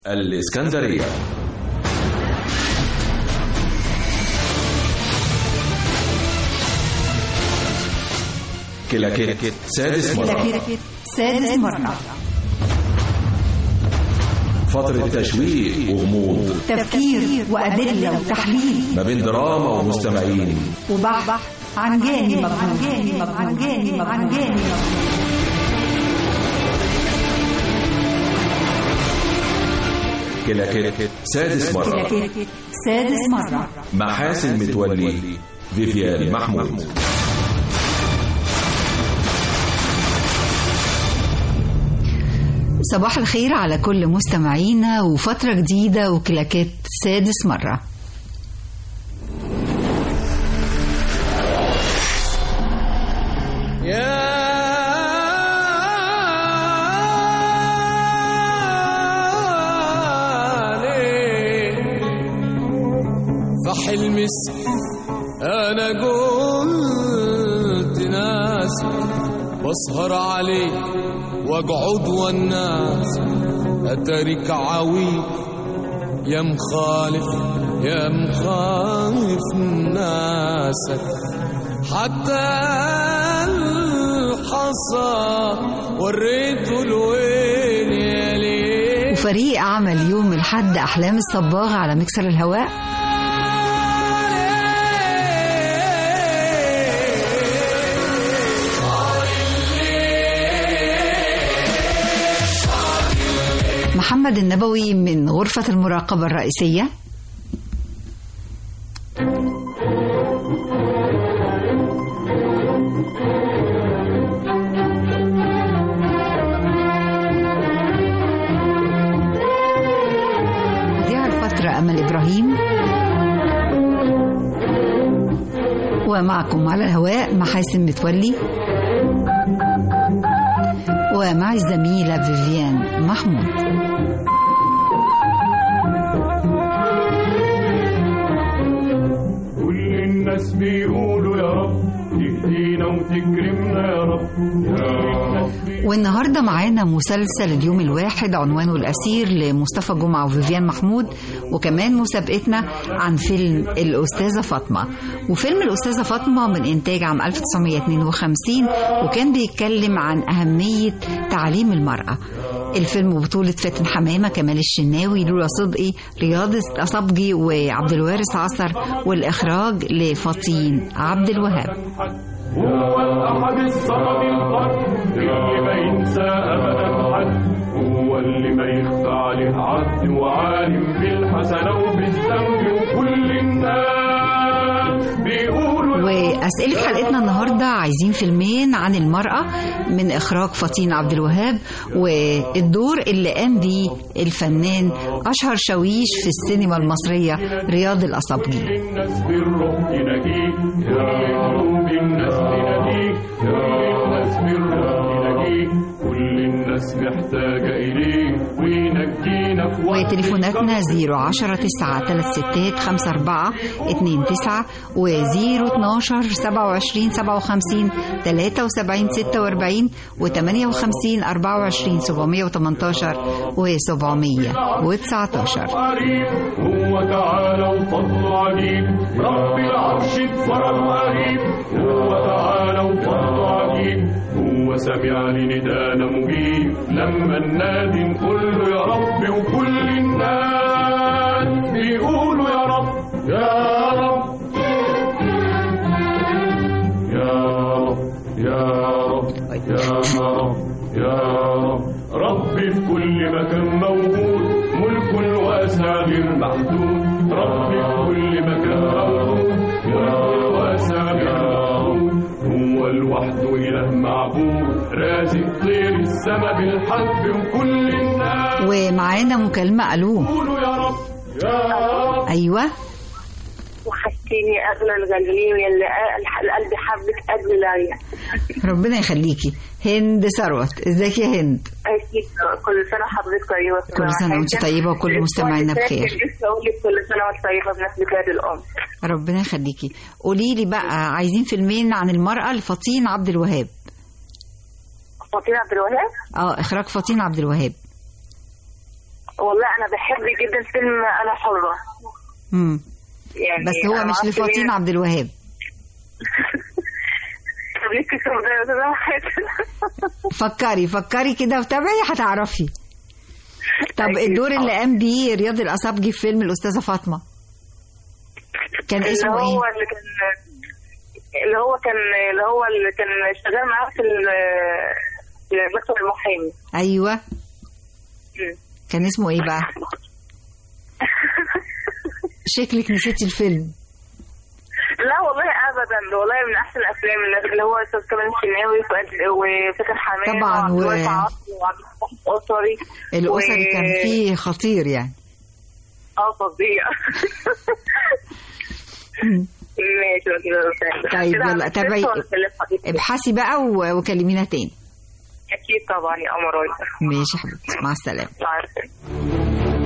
الإسكندرية كلاكيت سادس مرة كلاكيت سادس مرة فترة تشويق وغموض تفكير وأدلة وتحليل ما بين دراما ومستمعين وبحث عن جاني مجهول عن جاني مجهول عن جاني مجهول كلاكيت سادس مرة كلاكيت سادس مرة مع حاسن متولي فيفيان محمود صباح الخير على كل مستمعينا وفترة جديدة وكلاكيت سادس مرة فحلم انا قلت ناس بسهر عليك واقعد والناس اترك عويل يا مخالف يا مخالف ناسك حتى الحصى وريته الوين يا ليل وفريق عمل يوم الحد أحلام الصباغ على مكسر الهواء محمد النبوي من غرفة المراقبة الرئيسية مذيع الفترة أمل إبراهيم ومعكم على الهواء محاسن متولي ومع الزميلة فيفيان محمود كل الناس بيقولوا يا رب تهدينا وتكرمنا يا رب يا رب والنهاردة معانا مسلسل اليوم الواحد عنوانه الأسير لمصطفى جمعة وفيفيان محمود وكمان مسابقتنا عن فيلم الأستاذة فاطمة وفيلم الأستاذة فاطمة من إنتاج عام 1952 وكان بيتكلم عن أهمية تعليم المرأة الفيلم بطولة فاتن حمامة كمال الشناوي لولا صدقي رياض أصبجي وعبد الوارث عصر والإخراج لفطين عبد الوهاب هو الأحد الصمد الفرد اللي ما ينسى أبدا حد هو اللي ما يخفى عليه عبد وعالم بالحسنة وبالذنب وكل الناس بيقولوا وأسئلة حلقتنا النهاردة عايزين فيلمين عن المرأة من إخراج فطين عبد الوهاب والدور اللي قام بيه الفنان أشهر شاويش في السينما المصرية رياض الأصابجي الناس بالروح تناديه يا رب الناس تناديه يا الناس بالروح تناديه كل الناس محتاجة إليه وينجينا في وقت وتليفوناتنا 010 9 3 ستات 5 4 2 9 و 012 27 57 73 46 و 58 24 718 و 719 قريب هو تعالى وفضله عجيب رب العرش اتفرج قريب هو تعالى وفضله عجيب هو سمع لندانا مجيب لما ننادي نقول له يا رب وكل الناس بيقولوا يا رب يا رب يا رب يا رب يا رب يا رب ربي في كل مكان موجود ملك واسع غير محدود ربي في كل مكان موجود ملك واسع غير محدود هو لوحده إله معبود رازق طير السما بالحب وكل الناس ومعانا مكالمة ألو يقولوا يا رب يا رب أيوة وحشتيني اغلى الغاليين يلي القلب حبك قد ليا ربنا يخليكي هند ثروت ازيك يا هند اكيد كل سنه وحضرتك طيبه كل سنة وانت طيبة وكل مستمعينا بخير. لسه اقول لك كل سنه وانت طيبه بمناسبه عيد الام ربنا يخليكي قولي لي بقى عايزين فيلمين عن المرأة لفطين عبد الوهاب فاطمه عبد الوهاب اه اخراج فطين عبد الوهاب والله انا بحب جدا فيلم انا حره مم. يعني بس هو أنا مش معرفش لفاطين ليه- عبد الوهاب طب ليه كده ده- ده- ده واحد. فكري فكري كده وتابعي هتعرفي طب أكيد الدور اللي طبعاً. قام بيه رياض الأصابجي في فيلم الأستاذة فاطمة كان اللي اسمه هو ايه؟ اللي كان اللي هو كان اللي هو اللي كان شغال معاه في ال- في مكتب المحامي ايوه مم. كان اسمه ايه بقى؟ شكلك نسيتي الفيلم لا والله ابدا والله من احسن الافلام اللي هو استاذ كمال الشناوي وفؤاد- وفاتن حمامه طبعاً، وعبد و- الوهاب عاطف وعبد الفتاح الاسري الأسري و- كان فيه خطير يعني اه فظيع ماشي كده طيب، كده يلا، عملت تابعي. لسه ولا لسه؟ ابحثي بقى و- وكلمينا تاني اكيد طبعا يا قمراي ماشي يا حبيبتي مع السلامة مع السلامه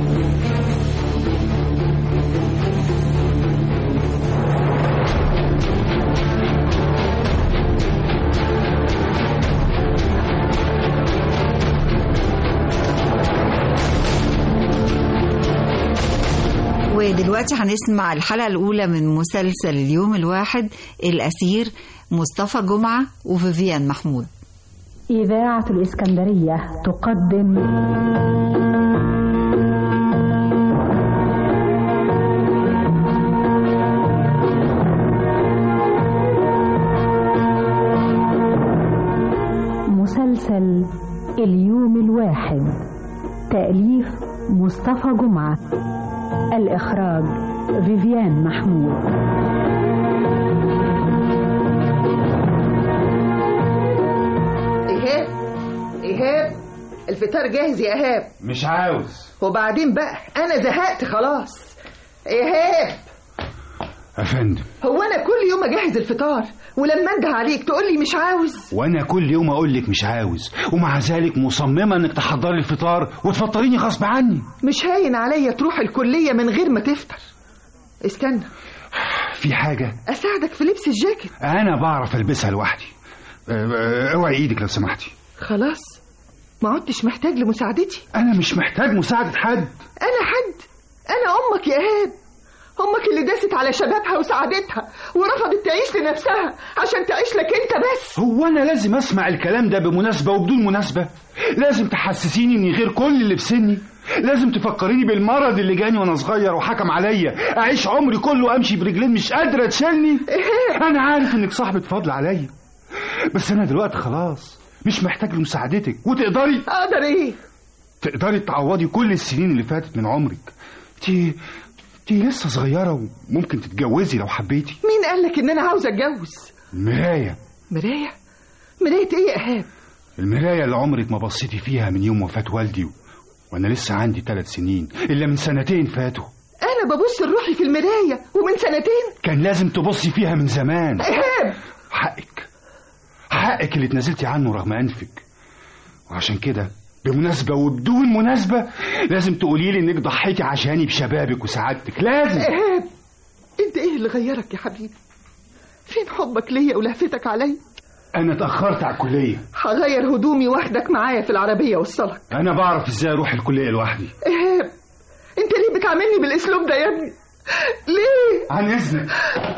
ودلوقتي هنسمع الحلقة الأولى من مسلسل اليوم الواحد الأسير مصطفى جمعة وفيفيان محمود إذاعة الإسكندرية تقدم مسلسل اليوم الواحد تأليف مصطفى جمعة الإخراج فيفيان محمود ايهاب ايهاب الفطار جاهز يا ايهاب مش عاوز وبعدين بقى انا زهقت خلاص ايهاب يا فندم هو انا كل يوم اجهز الفطار ولما انده عليك تقول لي مش عاوز وانا كل يوم اقول لك مش عاوز ومع ذلك مصممه انك تحضري الفطار وتفطريني غصب عني مش هاين عليا تروح الكليه من غير ما تفطر استنى في حاجه اساعدك في لبس الجاكيت انا بعرف البسها لوحدي أه، أه، اوعي ايدك لو سمحتي خلاص ما عدتش محتاج لمساعدتي انا مش محتاج مساعده حد انا حد انا امك يا ايهاب امك اللي داست على شبابها وسعادتها ورفضت تعيش لنفسها عشان تعيش لك انت بس هو انا لازم اسمع الكلام ده بمناسبه وبدون مناسبه لازم تحسسيني اني غير كل اللي في سني لازم تفكريني بالمرض اللي جاني وانا صغير وحكم عليا اعيش عمري كله امشي برجلين مش قادره تشيلني انا عارف انك صاحبه فضل عليا بس انا دلوقتي خلاص مش محتاج لمساعدتك وتقدري اقدر ايه تقدري تعوضي كل السنين اللي فاتت من عمرك انت انت لسه صغيره وممكن تتجوزي لو حبيتي مين قالك ان انا عاوز اتجوز مرايه مرايه مرايه ايه يا ايهاب المرايه اللي عمرك ما بصيتي فيها من يوم وفاه والدي و... وانا لسه عندي ثلاث سنين الا من سنتين فاتوا انا ببص لروحي في المرايه ومن سنتين كان لازم تبصي فيها من زمان ايهاب حقك حقك اللي اتنازلتي عنه رغم انفك وعشان كده بمناسبة وبدون مناسبة لازم تقولي لي انك ضحيتي عشاني بشبابك وسعادتك لازم ايهاب انت ايه اللي غيرك يا حبيبي فين حبك ليا ولهفتك عليا انا اتأخرت على الكلية هغير هدومي واخدك معايا في العربيه اوصلك انا بعرف ازاي اروح الكلية لوحدي ايهاب انت ليه بتعاملني بالاسلوب ده يا ابني ليه عن اذنك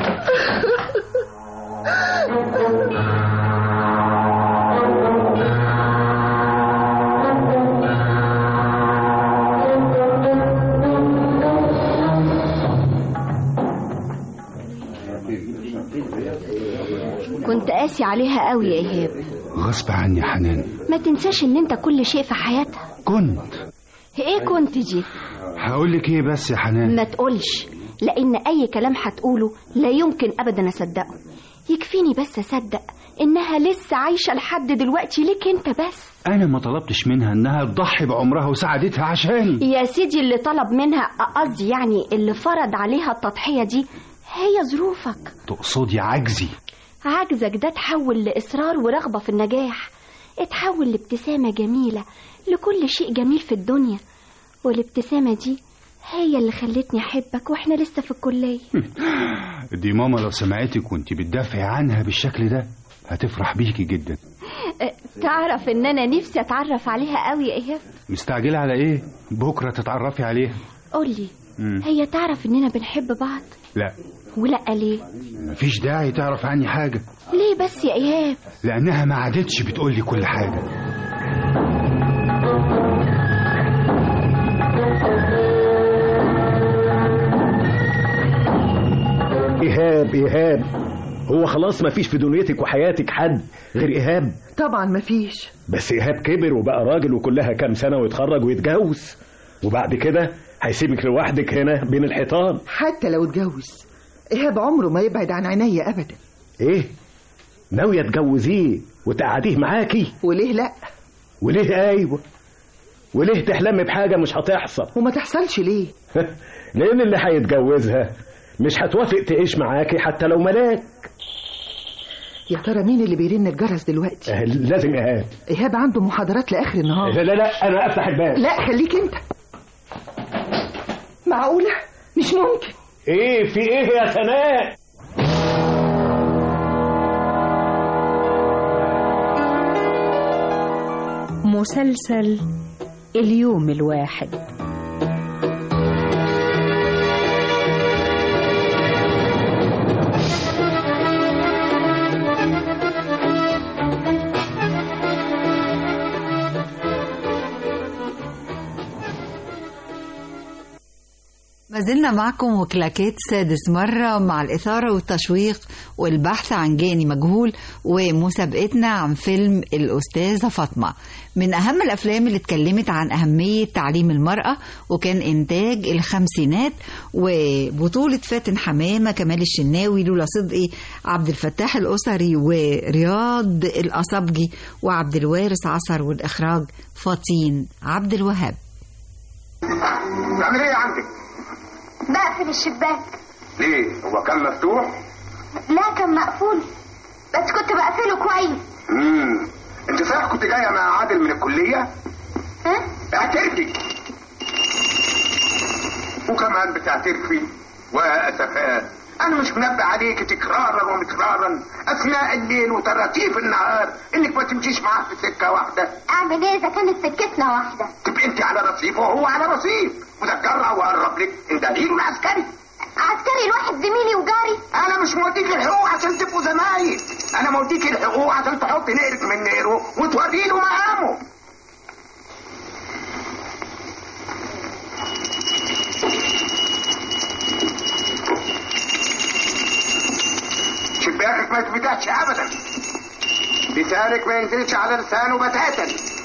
كنت قاسي عليها قوي يا ايهاب غصب عني يا حنان ما تنساش ان انت كل شيء في حياتها كنت ايه كنت دي هقول لك ايه بس يا حنان ما تقولش لان اي كلام هتقوله لا يمكن ابدا اصدقه يكفيني بس اصدق انها لسه عايشه لحد دلوقتي ليك انت بس انا ما طلبتش منها انها تضحي بعمرها وسعادتها عشاني يا سيدي اللي طلب منها قصدي يعني اللي فرض عليها التضحيه دي هي ظروفك تقصدي عجزي عجزك ده تحول لإصرار ورغبة في النجاح اتحول لابتسامة جميلة لكل شيء جميل في الدنيا والابتسامة دي هي اللي خلتني أحبك وإحنا لسه في الكلية دي ماما لو سمعتك وانت بتدافعي عنها بالشكل ده هتفرح بيكي جدا أه، تعرف ان انا نفسي اتعرف عليها قوي يا ايهاب مستعجلة على ايه بكرة تتعرفي عليها قولي مم. هي تعرف اننا بنحب بعض لا ولا ليه مفيش داعي تعرف عني حاجة ليه بس يا ايهاب لأنها ما عادتش بتقولي كل حاجة إيهاب إيهاب هو خلاص ما فيش في دنيتك وحياتك حد غير إيهاب طبعا مفيش بس إيهاب كبر وبقى راجل وكلها كام سنة ويتخرج ويتجوز وبعد كده هيسيبك لوحدك هنا بين الحيطان حتى لو اتجوز إيهاب عمره ما يبعد عن عينيا أبدا إيه ناوية تجوزيه وتقعديه معاكي وليه لأ وليه أيوة وليه تحلمي بحاجة مش هتحصل وما تحصلش ليه لأن اللي هيتجوزها مش هتوافق تعيش معاكي حتى لو ملاك يا ترى مين اللي بيرن الجرس دلوقتي آه، لازم إيهاب إيهاب عنده محاضرات لآخر النهار لا لا لا أنا أفتح الباب لا خليك أنت معقولة مش ممكن إيه في إيه يا سناء مسلسل اليوم الواحد ما زلنا معكم وكلاكيت سادس مرة مع الإثارة والتشويق والبحث عن جاني مجهول ومسابقتنا عن فيلم الأستاذة فاطمة من أهم الأفلام اللي اتكلمت عن أهمية تعليم المرأة وكان إنتاج الخمسينات وبطولة فاتن حمامة كمال الشناوي لولا صدقي عبد الفتاح الأسري ورياض الأصبجي وعبد الوارث عصر والإخراج فاطين عبد الوهاب تعمل ايه عندك؟ بقفل الشباك ليه؟ هو كان مفتوح؟ لا كان مقفول بس كنت بقفله كويس امم انت صحيح كنت جايه مع عادل من الكليه؟ ها؟ اعترفي وكمان بتعترفي واسفات انا مش منبه عليك تكرارا ومكرارا اثناء الليل وتراتيف النهار انك ما تمشيش معاه في سكه واحده اعمل ايه اذا كانت سكتنا واحده تبقى انت على رصيف وهو على رصيف وذكرها وقرب لك ان دليل العسكري عسكري الواحد زميلي وجاري انا مش موديك الحقوق عشان تبقوا زمايل انا موديك الحقوق عشان تحط نقرك من نقره وتودي له مقامه شباكك ما يتفتحش ابدا لسانك ما ينزلش على لسانه بتاتا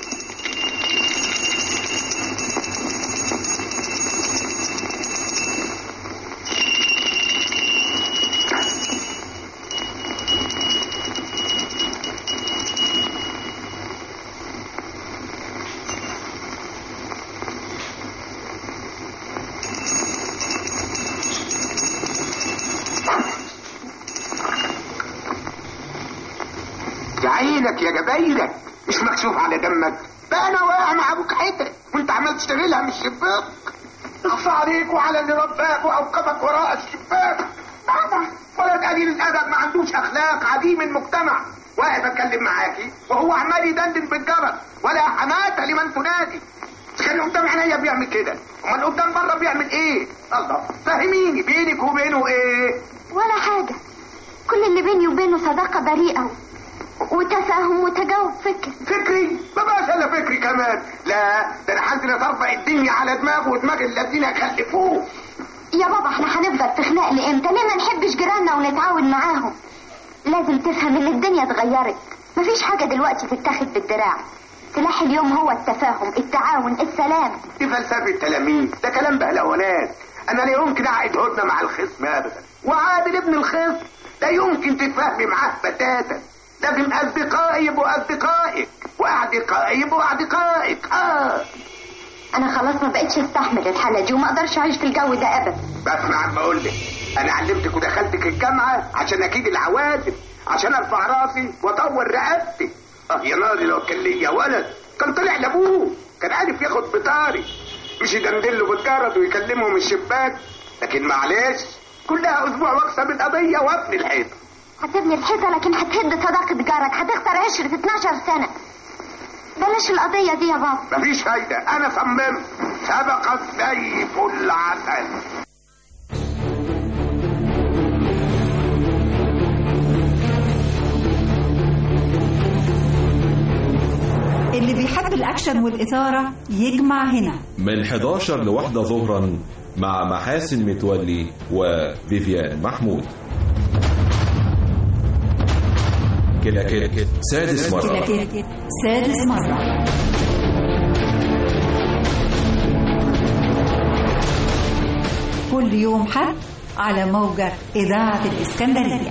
يا عينك يا جبايلك مش مكشوف على دمك ده انا واقع مع ابوك حته وانت عمال تشتغلها من الشباك اخفى عليك وعلى اللي رباك واوقفك وراء الشباك هذا ولد قليل الادب ما عندوش اخلاق عديم المجتمع واقف اتكلم معاكي وهو عمال يدندن بالجرس ولا حماته لمن تنادي كان قدام عينيا بيعمل كده امال قدام بره بيعمل ايه الله فهميني بينك وبينه ايه ولا حاجه كل اللي بيني وبينه صداقه بريئه وتفاهم وتجاوب فكر فكري ما بقاش الا فكري كمان لا ده انا هنزل اطبق الدنيا على دماغه ودماغ الذين خلفوه يا بابا احنا هنفضل في خناق لامتى ليه ما نحبش جيراننا ونتعاون معاهم لازم تفهم ان الدنيا اتغيرت مفيش حاجه دلوقتي تتاخد بالدراع سلاح اليوم هو التفاهم التعاون السلام دي فلسفه تلاميذ ده كلام بهلوانات انا لا يمكن اعقد هدنه مع الخصم ابدا وعادل ابن الخصم لا يمكن تتفاهمي معاه بتاتا لازم اصدقائي يبقوا اصدقائك واعدقائي يبقوا اعدقائك اه انا خلاص ما بقتش استحمل الحاله دي وما اقدرش اعيش في الجو ده ابدا بسمع عم اقول لك انا علمتك ودخلتك الجامعه عشان اكيد العوادم عشان ارفع راسي واطور رقبتي اه يا ناري لو كان ليا ولد كان طلع لابوه كان عارف ياخد بطاري مش يدندن له بالجرد ويكلمه من الشباك لكن معلش كلها اسبوع واكسب القضيه وابني الحيط هتبني الحيطه لكن هتهد صداقه جارك هتخسر عشرة 12 سنه بلاش القضية دي يا بابا مفيش فايدة أنا صممت سبقت زي فل عسل اللي بيحب الأكشن والإثارة يجمع هنا من 11 لواحدة ظهرا مع محاسن متولي وفيفيان محمود كلاكيت سادس مرة كلاكيت سادس مرة كل يوم حد على موجة إذاعة الإسكندرية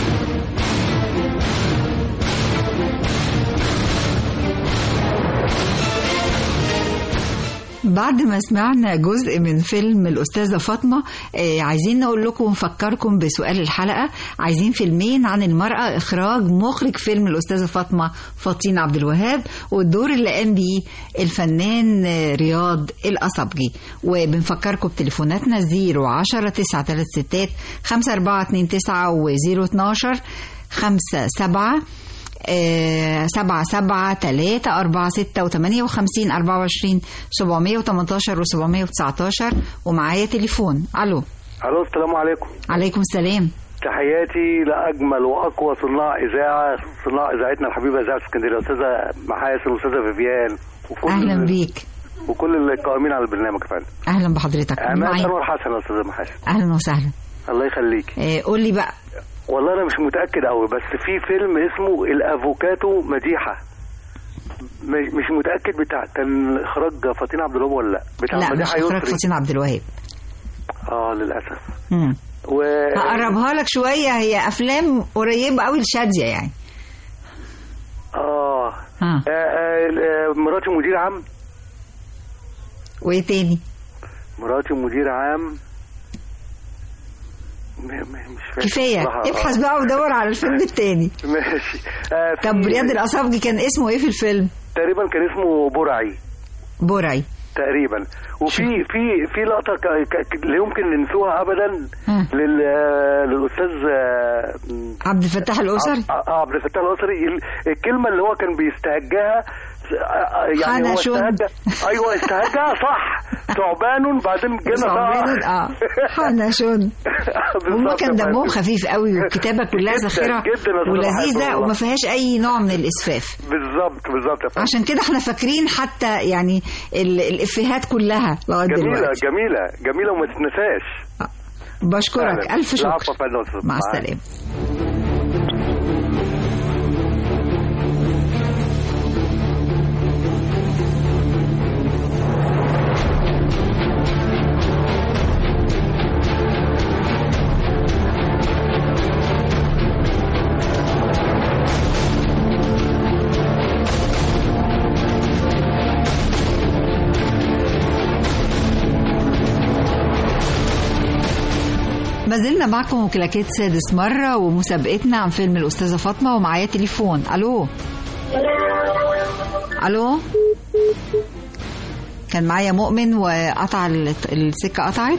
بعد ما سمعنا جزء من فيلم الأستاذة فاطمة آه عايزين نقول لكم ونفكركم بسؤال الحلقة عايزين فيلمين عن المرأة إخراج مخرج فيلم الأستاذة فاطمة فاطين عبد الوهاب والدور اللي قام بيه الفنان آه، رياض الأصبجي وبنفكركم بتليفوناتنا 010 936 5429 و 012 5 7 سبعة سبعة تلاتة أربعة ستة وثمانية وخمسين أربعة وعشرين سبعمية وتمنتاشر وسبعمية وتسعتاشر ومعايا تليفون ألو الو السلام عليكم عليكم السلام تحياتي لاجمل واقوى صناع اذاعه صناع اذاعتنا الحبيبه اذاعه اسكندريه استاذه محاسن واستاذه فيفيان وكل أهلا بيك وكل القائمين على البرنامج يا فندم أهلا بحضرتك عماد معايا. انور حسن يا استاذه محاسن أهلا وسهلا الله يخليك آه، قول لي بقى والله انا مش متاكد قوي بس في فيلم اسمه الافوكاتو مديحه مش مش متاكد بتاع كان اخراج فاطين عبد الوهاب ولا لا بتاع لا مش مديحه إخراج يسري فاطين عبد الوهاب اه للاسف مم. و هقربها لك شوية هي أفلام قريبة قوي لشادية يعني اه, ها. آه, آه, آه مراتي مدير عام وإيه تاني مراتي مدير عام م- م- مش فاكر كفاية بصراحة. ابحث بقى ودور على الفيلم التاني ماشي آه في- طب رياض الأصابجي كان اسمه إيه في الفيلم تقريبا كان اسمه برعي برعي تقريبا وفي في في لقطه ك- ك- لا يمكن ننسوها ابدا ها. لل للاستاذ آه، عبد الفتاح الأسري ع- ع- عبد الفتاح الاسري ال- الكلمه اللي هو كان بيستهجاها آه، يعني هو حنشون. استهجى ايوه استهجى صح ثعبان بعدين جينا ثعبان، اه حنشون هما كان دمهم خفيف قوي والكتابة كلها جداً، زاخرة جداً يا أستاذ ولذيذة محمد وما والله. فيهاش أي نوع من الإسفاف بالظبط بالظبط يا فندم. عشان كده احنا فاكرين حتى يعني ال- الإفيهات كلها لغاية جميله دلوقتي جميله جميله وما تتنساش بشكرك فعلاً. ألف شكر العفو يا فندم يا أستاذ. مع مع السلامة ما زلنا معكم وكلاكيت سادس مرة ومسابقتنا عن فيلم الأستاذة فاطمة ومعايا تليفون ألو ألو كان معايا مؤمن وقطع ال- السكة قطعت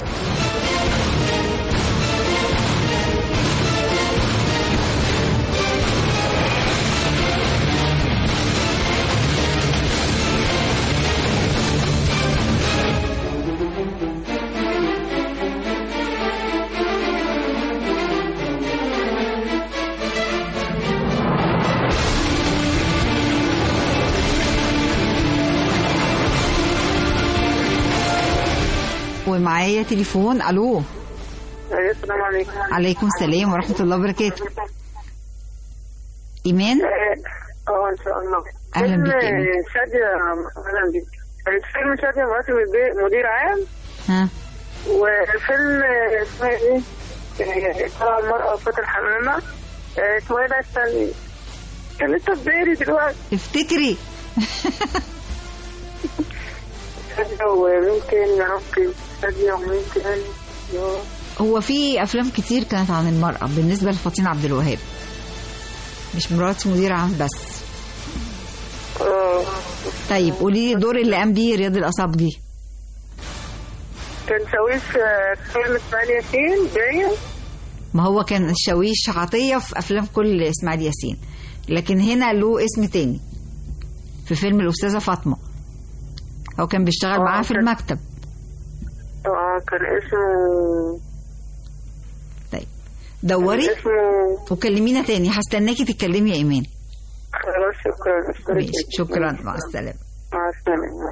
ومعايا تليفون ألو أيوة، السلام عليكم عليكم السلام ورحمة الله وبركاته إيمان اه ان شاء الله أهلا فيلم بيك يا إيمان. شادية اهلا بيك فيلم شادية مراتي مدير- مدير عام ها وفيلم اسمه ايه؟ آه، طلع المرأة وفات الحمامة آه، اسمه ايه ده استني كان لسه في بالي دلوقتي افتكري شادية وممكن يا ربي شادية ومين تاني يا هو في أفلام كتير كانت عن المرأة بالنسبة لفاطين عبد الوهاب مش مراتي مدير عام بس آه، طيب قولي لي الدور اللي قام بيه رياض الأصابجي كان شاويش آه، فيلم اسماعيل ياسين باين ما هو كان الشاويش عطية في أفلام كل إسماعيل ياسين لكن هنا له اسم تاني في فيلم الأستاذة فاطمة هو كان بيشتغل معاها في المكتب اه كان اسمه طيب دوري اسمه وكلمينا تاني هستناكي تتكلمي يا إيمان خلاص شكرا ماشي شكرا مع السلامة مع السلامة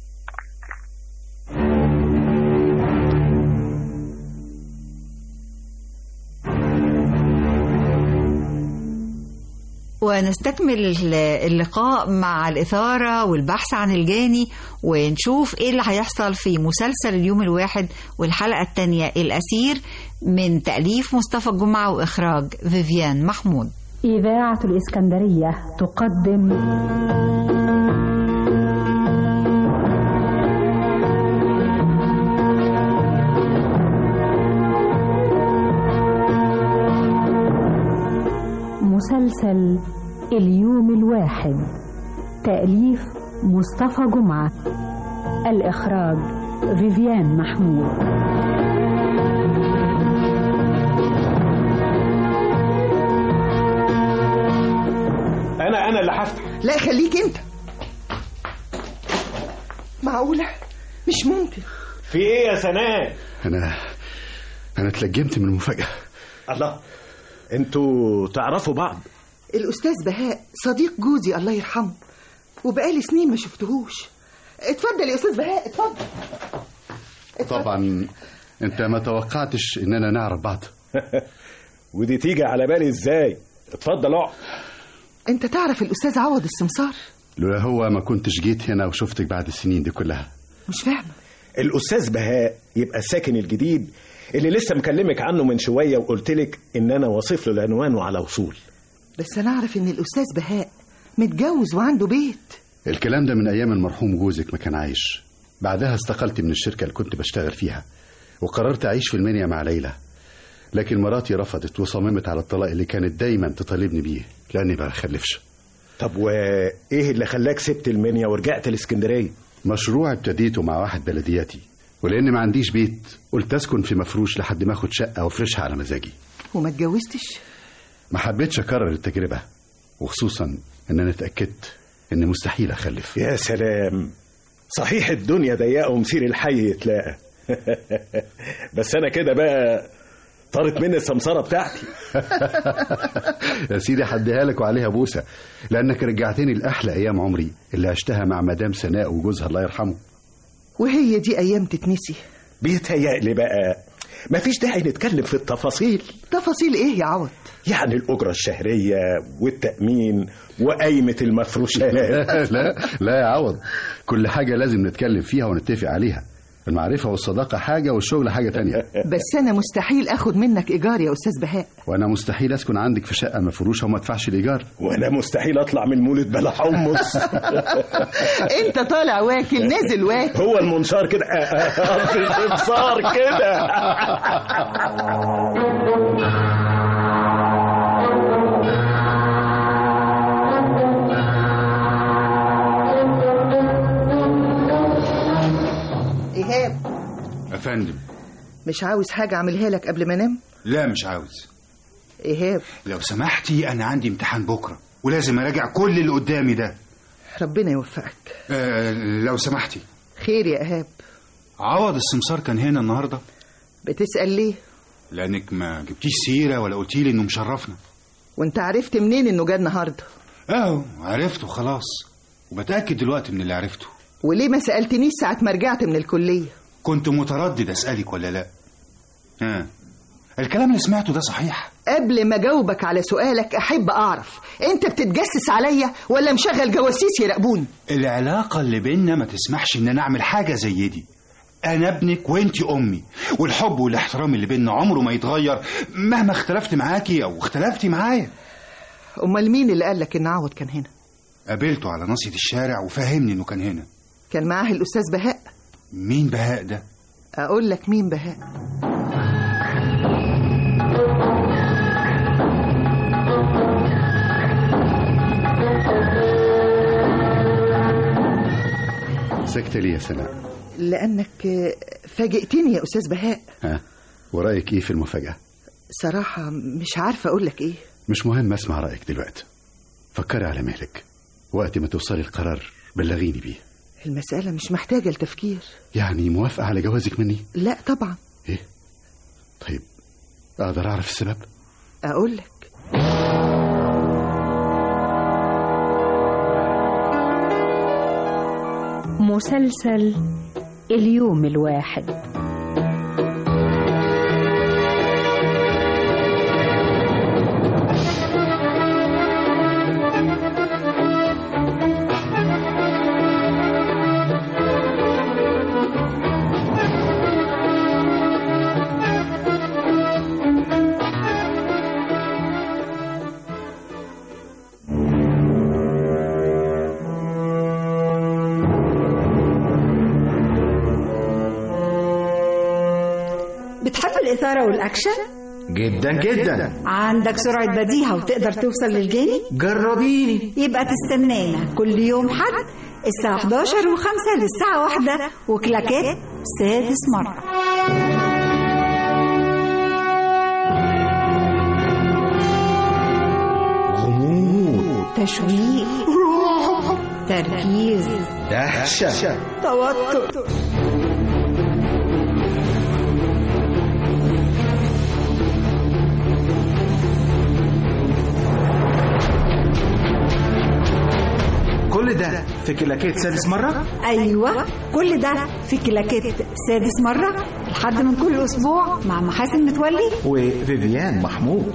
ونستكمل اللقاء مع الإثارة والبحث عن الجاني ونشوف إيه اللي هيحصل في مسلسل اليوم الواحد والحلقة الثانية الأسير من تأليف مصطفى الجمعة وإخراج فيفيان محمود إذاعة الإسكندرية تقدم مسلسل اليوم الواحد تأليف مصطفى جمعة الإخراج فيفيان محمود انا انا اللي هفتح لا خليك انت معقولة مش ممكن في ايه يا سناء انا انا اتلجمت من المفاجاه الله انتوا تعرفوا بعض الأستاذ بهاء صديق جوزي الله يرحمه وبقالي سنين ما شفتهوش اتفضل يا أستاذ بهاء اتفضل طبعا انت ما توقعتش اننا نعرف بعض ودي تيجي على بالي ازاي اتفضل اقعد انت تعرف الأستاذ عوض السمسار لولا هو ما كنتش جيت هنا وشفتك بعد السنين دي كلها مش فاهمة الاستاذ بهاء يبقى الساكن الجديد اللي لسه مكلمك عنه من شويه وقلت لك ان انا واصف له العنوان وعلى وصول بس أنا أعرف إن الأستاذ بهاء متجوز وعنده بيت الكلام ده من ايام المرحوم جوزك ما كان عايش بعدها استقلت من الشركه اللي كنت بشتغل فيها وقررت اعيش في المنيا مع ليلى لكن مراتي رفضت وصممت على الطلاق اللي كانت دايما تطالبني بيه لاني ما بخلفش طب وايه اللي خلاك سبت المنيا ورجعت الاسكندريه مشروع ابتديته مع واحد بلدياتي ولان ما عنديش بيت قلت اسكن في مفروش لحد ما اخد شقه وافرشها على مزاجي وما اتجوزتش ما حبيتش اكرر التجربه وخصوصا ان انا اتاكدت ان مستحيل اخلف يا سلام صحيح الدنيا ضيقه ومسير الحي يتلاقى بس انا كده بقى طارت مني السمسره بتاعتي يا سيدي حديها لك وعليها بوسه لانك رجعتني لاحلى ايام عمري اللي عشتها مع مدام سناء وجوزها الله يرحمه وهي دي أيام تتنسي بيتهيألي بقى مفيش داعي نتكلم في التفاصيل تفاصيل إيه يا عوض يعني الأجرة الشهرية والتأمين وقايمة المفروشات لا لا يا عوض كل حاجه لازم نتكلم فيها ونتفق عليها المعرفه والصداقه حاجه والشغل حاجه تانية بس أنا مستحيل أخد منك إيجار يا أستاذ بهاء وانا مستحيل اسكن عندك في شقه مفروشه وما ادفعش الايجار وانا مستحيل اطلع من المولد بلا حمص أنت طالع واكل نازل واكل هو المنشار كده قصدي الانصار كده إيهاب يا فندم مش عاوز حاجة أعملها لك قبل ما أنام لا مش عاوز إيهاب لو سمحتي انا عندي امتحان بكره ولازم اراجع كل اللي قدامي ده ربنا يوفقك آه لو سمحتي خير يا إيهاب عوض السمسار كان هنا النهارده بتسأل ليه لانك ما جبتيش سيره ولا قلتي لي انه مشرفنا وانت عرفت منين انه جه النهارده اه عرفته خلاص وبتاكد دلوقتي من اللي عرفته وليه ما سألتنيش ساعة ما رجعت من الكلية كنت متردد اسالك ولا لا ها الكلام اللي سمعته ده صحيح قبل ما اجاوبك على سؤالك احب اعرف انت بتتجسس عليا ولا مشغل جواسيس يراقبوني العلاقة اللي بينا ما تسمحش ان انا اعمل حاجة زي دي انا ابنك وانتي امي والحب والاحترام اللي بينا عمره ما يتغير مهما اختلفت معاكي او اختلفتي معايا امال مين اللي قالك ان عوض كان هنا قابلته على ناصية الشارع وفهمني انه كان هنا كان معاه الاستاذ بهاء مين بهاء ده اقول لك مين بهاء سكت لي يا سناء لانك آه، فاجئتني يا استاذ بهاء ها ورايك ايه في المفاجاه صراحة مش عارفة اقول لك ايه مش مهم اسمع رايك دلوقتي فكري على مهلك وقت ما توصلي القرار بلغيني بيه المسألة مش محتاجة لتفكير يعني موافقة على جوازك مني لا طبعا ايه طيب اقدر اعرف السبب أقول لك مسلسل اليوم الواحد بتحب الإثارة والأكشن؟ جدا جدا عندك سرعة بديهة وتقدر توصل للجاني؟ جربيني يبقى تستنانا كل يوم حد الساعة 11 و5 للساعة واحدة وكلاكات سادس مرة غموض تشويق تركيز دهشة توتر كل ده في كلاكيت سادس مرة أيوة كل ده في كلاكيت سادس مرة لحد من كل أسبوع مع محاسن متولي وفيفيان محمود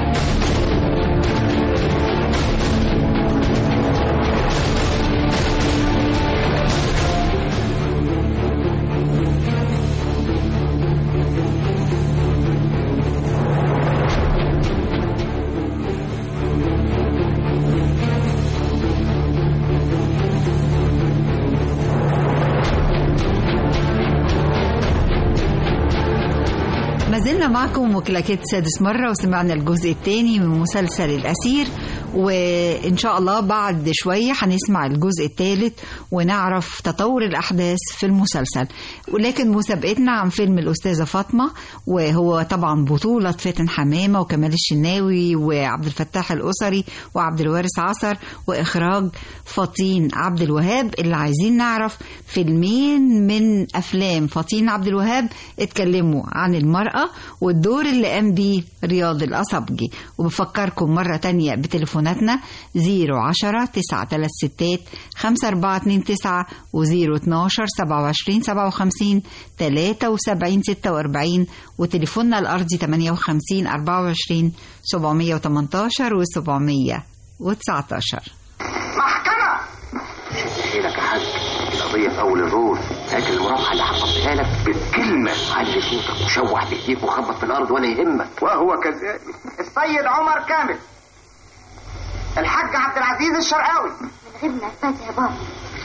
ما زلنا معكم وكلاكيت سادس مرة وسمعنا الجزء الثاني من مسلسل الأسير وإن شاء الله بعد شوية هنسمع الجزء الثالث ونعرف تطور الأحداث في المسلسل ولكن مسابقتنا عن فيلم الأستاذة فاطمة وهو طبعا بطولة فاتن حمامة وكمال الشناوي وعبد الفتاح الأسري وعبد الوارث عصر وإخراج فطين عبد الوهاب اللي عايزين نعرف فيلمين من أفلام فطين عبد الوهاب اتكلموا عن المرأة والدور اللي قام بيه رياض الأصبجي وبفكركم مرة تانية بتليفوناتنا 010 936 5429 و 012 27 57 73 46 وتليفوننا الأرضي 58 24 718 و 719 محكمة حيلك يا حاج القضية في أول الرول لكن المرافعة اللي حطيتها لك بالكلمة علي صوتك وشوح بإيديك وخبط في الأرض ولا يهمك وهو كذلك السيد عمر كامل الحاج عبد العزيز الشرقاوي من غير مناسبات يا بابا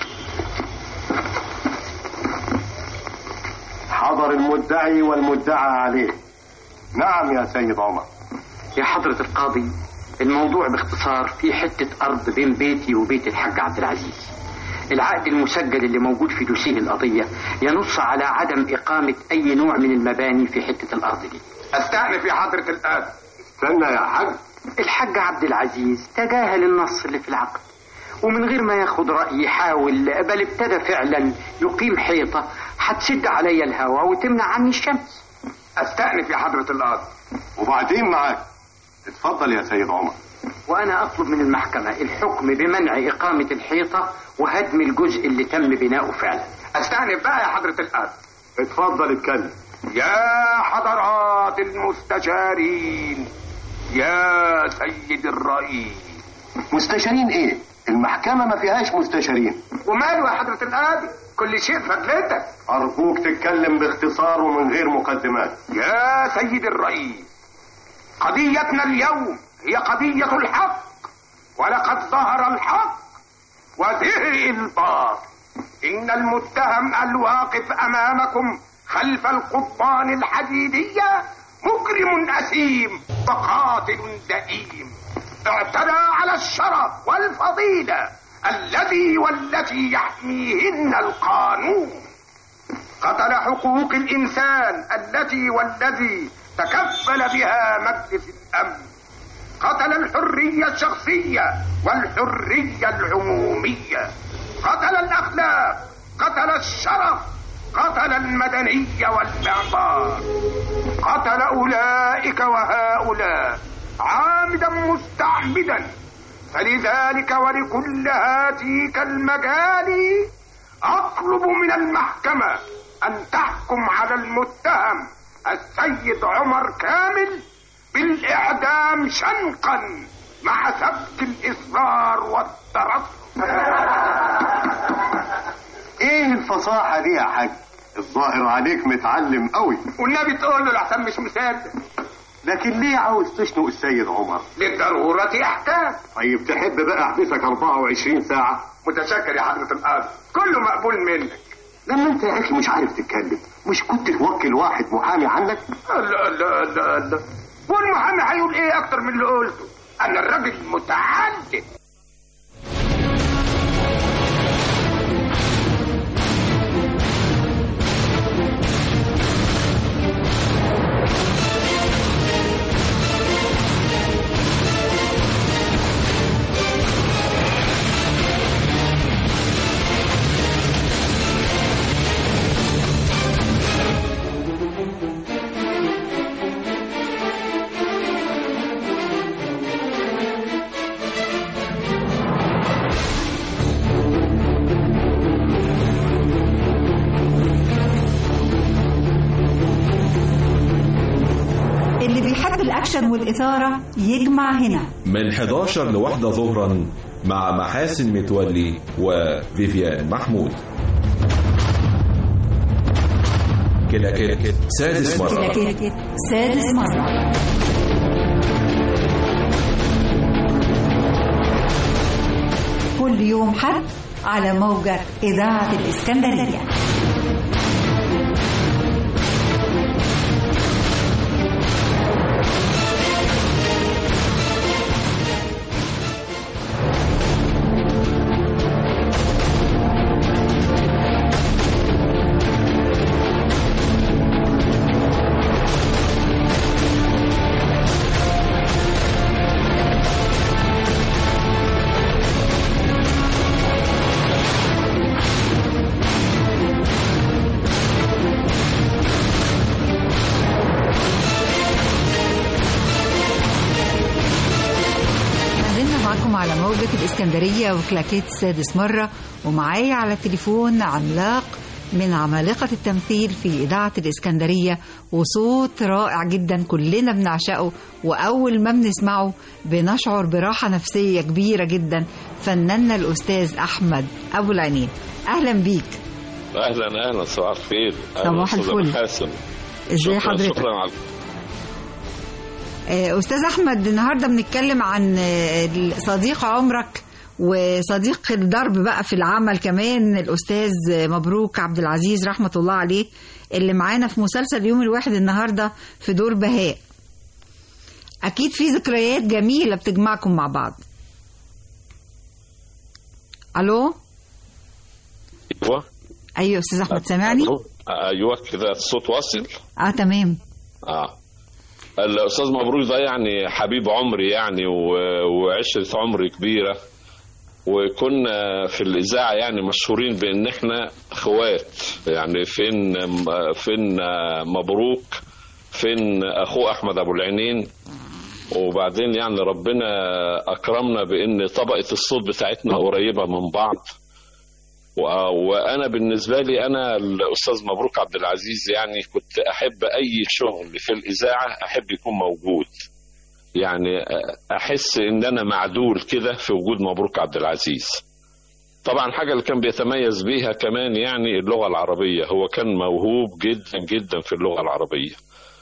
حضر المدعي والمدعى عليه نعم يا سيد عمر يا حضرة القاضي الموضوع باختصار في حتة أرض بين بيتي وبيت الحاج عبد العزيز العقد المسجل اللي موجود في دوسيه القضية ينص على عدم إقامة أي نوع من المباني في حتة الأرض دي استأنف يا حضرة الآن استنى يا حاج الحاج عبد العزيز تجاهل النص اللي في العقد ومن غير ما ياخد رأي يحاول بل ابتدى فعلا يقيم حيطة هتسد عليا الهواء وتمنع عني الشمس استأنف يا حضرة الآن وبعدين معاك اتفضل يا سيد عمر وأنا أطلب من المحكمة الحكم بمنع إقامة الحيطة وهدم الجزء اللي تم بناؤه فعلا استأنف بقى يا حضرة الآن اتفضل اتكلم يا حضرات المستشارين يا سيد الرئيس مستشارين ايه المحكمة ما فيهاش مستشارين وماله يا حضرة القاضي كل شيء فضلتك أرجوك تتكلم باختصار ومن غير مقدمات يا سيد الرئيس قضيتنا اليوم هي قضية الحق ولقد ظهر الحق وزهق الباطل إن المتهم الواقف أمامكم خلف القضبان الحديدية مجرم أثيم وقاتل دئيم اعتدى على الشرف والفضيلة الذي والتي يحميهن القانون قتل حقوق الإنسان التي والذي تكفل بها مجلس الأمن قتل الحرية الشخصية والحرية العمومية قتل الأخلاق قتل الشرف قتل المدنية والمعمار قتل أولئك وهؤلاء عامدا مستعمدا فلذلك ولكل هاتيك المجال أطلب من المحكمة أن تحكم على المتهم السيد عمر كامل بالإعدام شنقا مع سبك الإصرار والترصد ايه الفصاحة دي يا حاج الظاهر عليك متعلم قوي والنبي تقول له لحسن مش مصدق لكن ليه عاوز تشنق السيد عمر للضرورة أحكام طيب تحب بقى احبسك 24 ساعة متشكر يا حضرة القاضي كله مقبول منك لما انت يا اخي مش عارف تتكلم مش كنت توكل واحد محامي عنك الله الله الله الله والمحامي هيقول ايه اكتر من اللي قلته انا الراجل متعدد اللي بيحب الأكشن والإثارة يجمع هنا من 11 لواحدة ظهرا مع محاسن متولي وفيفيان محمود كده كده سادس مرة كلاكيت سادس مرة كل يوم حد على موجة إذاعة الإسكندرية ما زلنا معكم على موجة الإسكندرية وكلاكيت السادس مرة ومعايا على التليفون عملاق من عمالقة التمثيل في إذاعة الإسكندرية وصوت رائع جدا كلنا بنعشقه وأول ما بنسمعه بنشعر براحة نفسية كبيرة جدا فناننا الأستاذ أحمد أبو العينين أهلا بيك اهلا اهلا صباح الخير أهلاً صباح أستاذ الفل. محاسن إزاي شكراً- حضرتك؟ شكرا على آه، أستاذ أحمد النهاردة بنتكلم عن آه، صديق عمرك وصديق الدرب بقى في العمل كمان الأستاذ مبروك عبد العزيز رحمة الله عليه اللي معانا في مسلسل يوم الواحد النهاردة في دور بهاء أكيد في ذكريات جميلة بتجمعكم مع بعض ألو ايوه أيوة أستاذ أحمد سامعني ألو؟ ايوه كده الصوت واصل آه تمام اه الاستاذ مبروك ده يعني حبيب عمري يعني و- وعشره عمري كبيره وكنا في الاذاعه يعني مشهورين بان احنا اخوات يعني فين فين مبروك فين اخوه احمد ابو العينين وبعدين يعني ربنا اكرمنا بان طبقه الصوت بتاعتنا قريبه من بعض و- وانا بالنسبه لي انا الاستاذ مبروك عبد العزيز يعني كنت احب اي شغل في الاذاعه احب يكون موجود يعني احس ان انا معدول كده في وجود مبروك عبد العزيز طبعا حاجه اللي كان بيتميز بيها كمان يعني اللغه العربيه هو كان موهوب جدا جدا في اللغه العربيه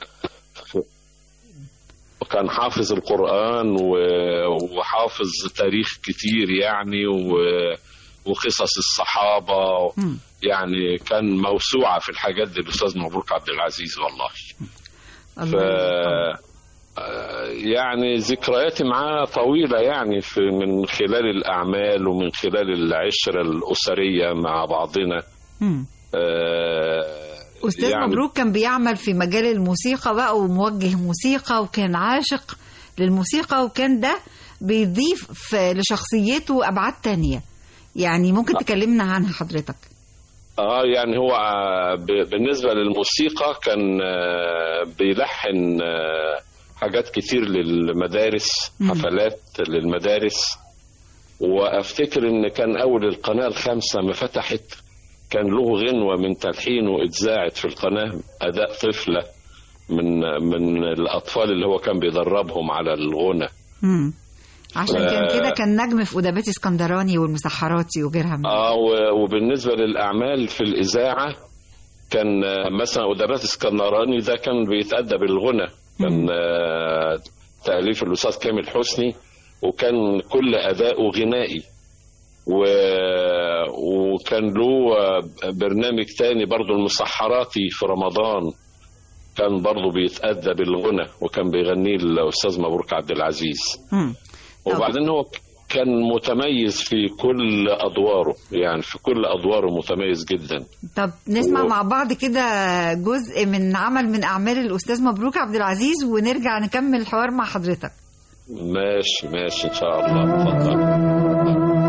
وكان حافظ القرآن و- وحافظ تاريخ كتير يعني و- وقصص الصحابة يعني كان موسوعة في الحاجات دي الأستاذ مبروك عبد العزيز والله ف آه، يعني ذكرياتي معاه طويلة يعني في من خلال الأعمال ومن خلال العشرة الأسرية مع بعضنا مم. آه، أستاذ يعني مبروك كان بيعمل في مجال الموسيقى بقى وموجه موسيقى وكان عاشق للموسيقى وكان ده بيضيف في- لشخصيته ابعاد تانية يعني ممكن تكلمنا عنها حضرتك اه يعني هو آه، ب- بالنسبة للموسيقى كان آه، بيلحن آه، حاجات كتير للمدارس مم. حفلات للمدارس وافتكر ان كان اول القناة الخامسة ما فتحت كان له غنوة من تلحينه اتذاعت في القناة اداء طفلة من من الاطفال اللي هو كان بيدربهم على الغنى مم. عشان كان آه. كده كان نجم في أدبات اسكندراني والمسحراتي وغيرها من اه و- وبالنسبه للاعمال في الاذاعه كان آه، مثلا ادبات اسكندراني ده كان بيتادى بالغنى كان آه، تاليف الاستاذ كامل حسني وكان كل اداؤه غنائي و... وكان له آه، برنامج تاني برضو المسحراتي في رمضان كان برضو بيتأدى بالغنى وكان بيغنيه الأستاذ مبروك عبد العزيز مم. وبعدين هو كان متميز في كل ادواره يعني في كل ادواره متميز جدا طب نسمع و- مع بعض كده جزء من عمل من أعمال الأستاذ مبروك عبد العزيز ونرجع نكمل الحوار مع حضرتك ماشي ماشي ان شاء الله اتفضل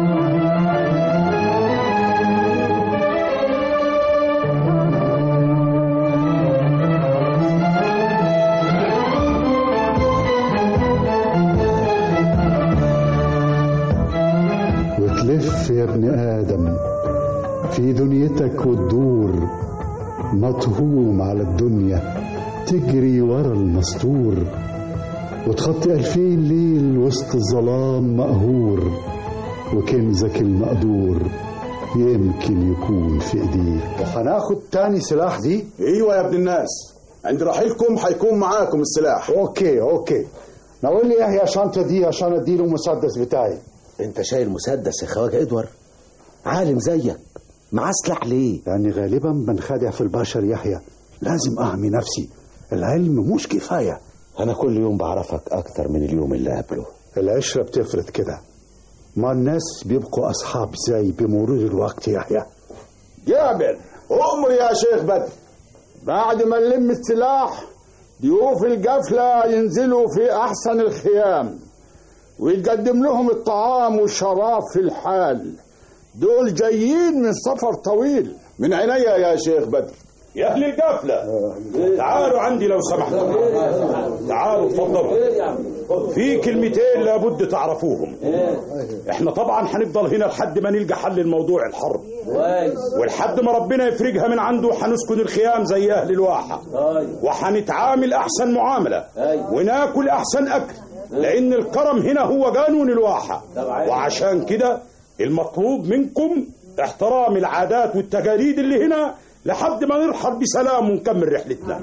وتلف يا ابن آدم في دنيتك وتدور مطهوم على الدنيا تجري ورا المستور وتخطي ألفين ليل وسط الظلام مقهور وكنزك المقدور يمكن يكون في ايديك وهناخد تاني سلاح دي ايوه يا ابن الناس عند رحيلكم هيكون معاكم السلاح اوكي اوكي نقول لي ايه الشنطه دي عشان اديله المسدس بتاعي انت شايل مسدس يا خواجه ادوار عالم زيك معاه سلاح ليه لاني غالبا بنخدع في البشر يحيى لازم احمي نفسي العلم مش كفايه انا كل يوم بعرفك اكتر من اليوم اللي قبله العشره بتفرض كده ما الناس بيبقوا اصحاب زي بمرور الوقت يحيى جابر امر يا شيخ بدر بعد ما نلم السلاح ضيوف القفلة ينزلوا في أحسن الخيام ويتقدم لهم الطعام والشراب في الحال دول جايين من سفر طويل من عينيا يا شيخ بدر يا اهل القافله تعالوا عندي لو سمحتم تعالوا اتفضلوا في كلمتين لابد تعرفوهم احنا طبعا هنفضل هنا لحد ما نلقى حل الموضوع الحرب ولحد ما ربنا يفرجها من عنده هنسكن الخيام زي اهل الواحه وهنتعامل احسن معامله وناكل احسن اكل لان الكرم هنا هو قانون الواحه وعشان كده المطلوب منكم احترام العادات والتقاليد اللي هنا لحد ما نرحل بسلام ونكمل رحلتنا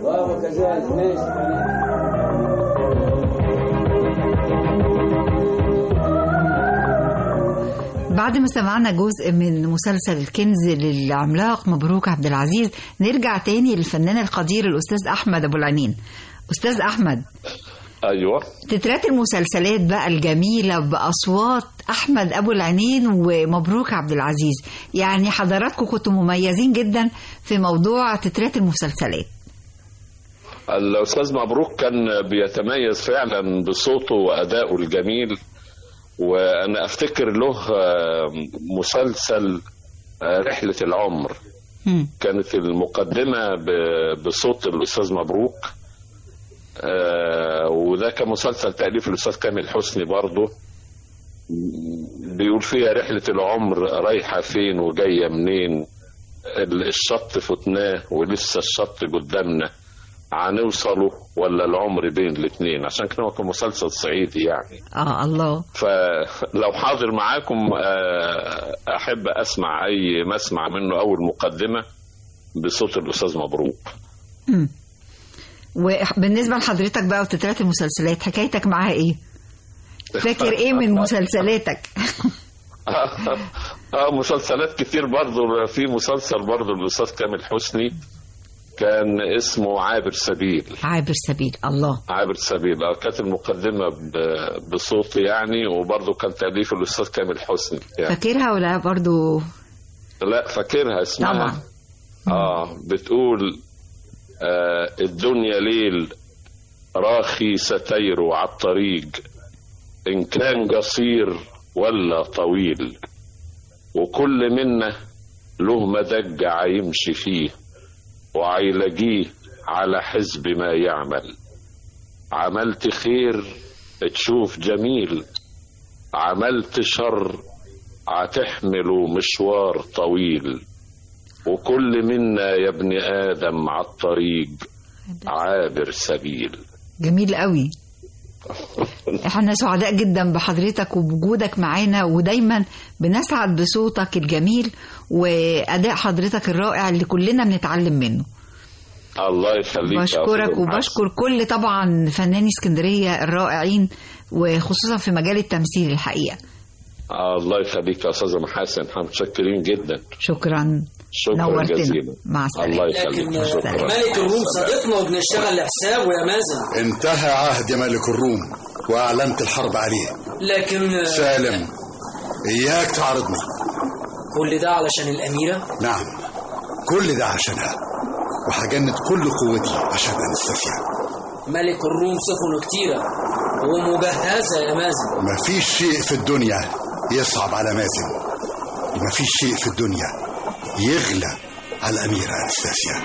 بعد ما سمعنا جزء من مسلسل الكنز للعملاق مبروك عبد العزيز نرجع تاني للفنان القدير الأستاذ أحمد أبو العنين أستاذ أحمد ايوه تترات المسلسلات بقى الجميلة بأصوات أحمد أبو العنين ومبروك عبد العزيز يعني حضراتكم كنتوا مميزين جدا في موضوع تترات المسلسلات الاستاذ مبروك كان بيتميز فعلا بصوته وادائه الجميل وانا افتكر له آه، مسلسل آه، رحله العمر كانت المقدمه ب- بصوت الاستاذ مبروك آه، وده كان مسلسل تاليف الاستاذ كامل حسني برضه بيقول فيها رحله العمر رايحه فين وجايه منين ال- الشط فتناه ولسه الشط قدامنا هنوصله ولا العمر بين الاثنين عشان كده هو كان مسلسل صعيدي يعني آه الله فلو حاضر معاكم آه، احب اسمع اي مسمع منه اول مقدمه بصوت الاستاذ مبروك مم. وبالنسبة لحضرتك بقى وتترات المسلسلات حكايتك معاها إيه؟ فاكر إيه من مسلسلاتك؟ اه مسلسلات كتير برضه في مسلسل برضه الاستاذ كامل حسني كان اسمه عابر سبيل عابر سبيل الله عابر سبيل اه كانت المقدمه ب- بصوتي يعني وبرضه كان تاليف الاستاذ كامل حسني يعني فاكرها ولا برضو لا فاكرها اسمها طبعا اه بتقول آه الدنيا ليل راخي ستير على الطريق إن كان قصير ولا طويل وكل منا له مدق عيمشي فيه وعيلاقيه على حزب ما يعمل عملت خير تشوف جميل عملت شر عتحمله مشوار طويل وكل منا يا ابن آدم على الطريق عابر سبيل جميل قوي احنا سعداء جدا بحضرتك وبوجودك معانا ودايما بنسعد بصوتك الجميل واداء حضرتك الرائع اللي كلنا بنتعلم منه الله يخليك يا بشكرك أستاذ وبشكر كل طبعا فناني اسكندريه الرائعين وخصوصا في مجال التمثيل الحقيقه آه، الله يخليك يا استاذه محاسن احنا متشكرين جدا شكرا شكرا نورتنا. جزيلا مع السلامة. الله يخليك شكرا ملك الروم صديقنا وبنشتغل لحسابه يا مازن انتهى عهد ملك الروم وأعلنت الحرب عليه لكن سالم إياك تعارضني كل ده علشان الأميرة نعم كل ده عشانها وهجند كل قوتي عشان أنستسيا ملك الروم سفنه كتيرة ومجهزة يا مازن مفيش شيء في الدنيا يصعب على مازن ومفيش شيء في الدنيا يغلى على الأميرة أنستاسيا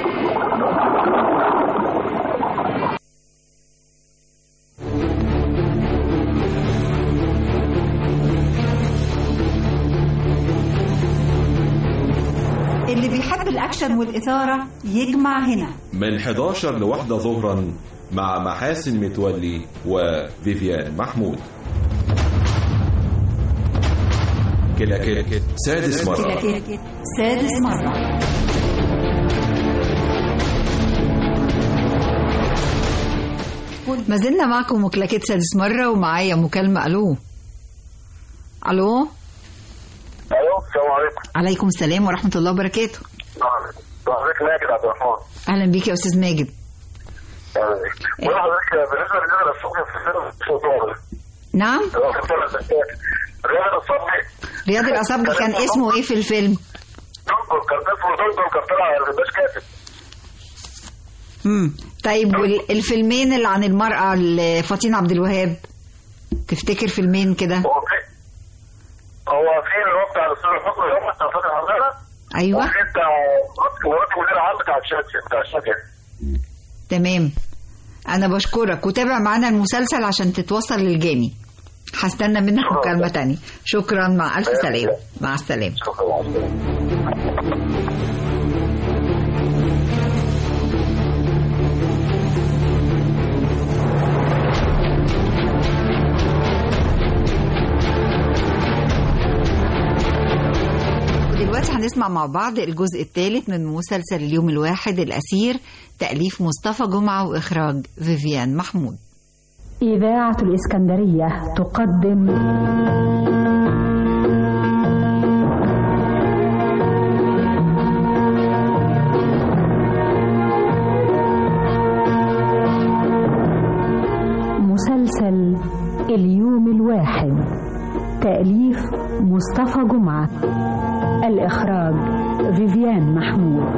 اللي بيحب الاكشن والاثاره يجمع هنا من 11 لواحدة ظهرا مع محاسن متولي وفيفيان محمود كلاكيت سادس مرة كلاكيت سادس مره ما زلنا معكم وكلاكيت سادس مرة ومعايا مكالمة ألو ألو الو السلام عليكم عليكم السلام ورحمة الله وبركاته حضرتك ماجد عبد الرحمن أهلا بيك يا أستاذ ماجد اهلا بيك ولا حضرتك بالنسبه للرياضه الصبح في الفيلم صوت نعم الرياضه الصبح رياض الأصابجي كان اسمه إيه في الفيلم دنكل كان اسمه دنكل كان طلع الباش كاتب مم. طيب والفيلمين اللي عن المرأة لفاطين عبد الوهاب تفتكر فيلمين كده هو في هو في اللي هو بتاع الاستاذ الحكم اللي هو بتاع فاتن عبدالله أيوة وفي بتاع مرات مدير عام بتاع الشادية بتاع الشادية تمام أنا بشكرك وتابع معانا المسلسل عشان تتوصل للجاني هستنى منك مكالمة تانية شكرا مع ألف سلامة مع السلامة ودلوقتي هنسمع مع بعض الجزء الثالث من مسلسل اليوم الواحد الأسير تأليف مصطفى جمعة وإخراج فيفيان محمود إذاعة الإسكندرية تقدم مسلسل اليوم الواحد تأليف مصطفى جمعة الإخراج فيفيان محمود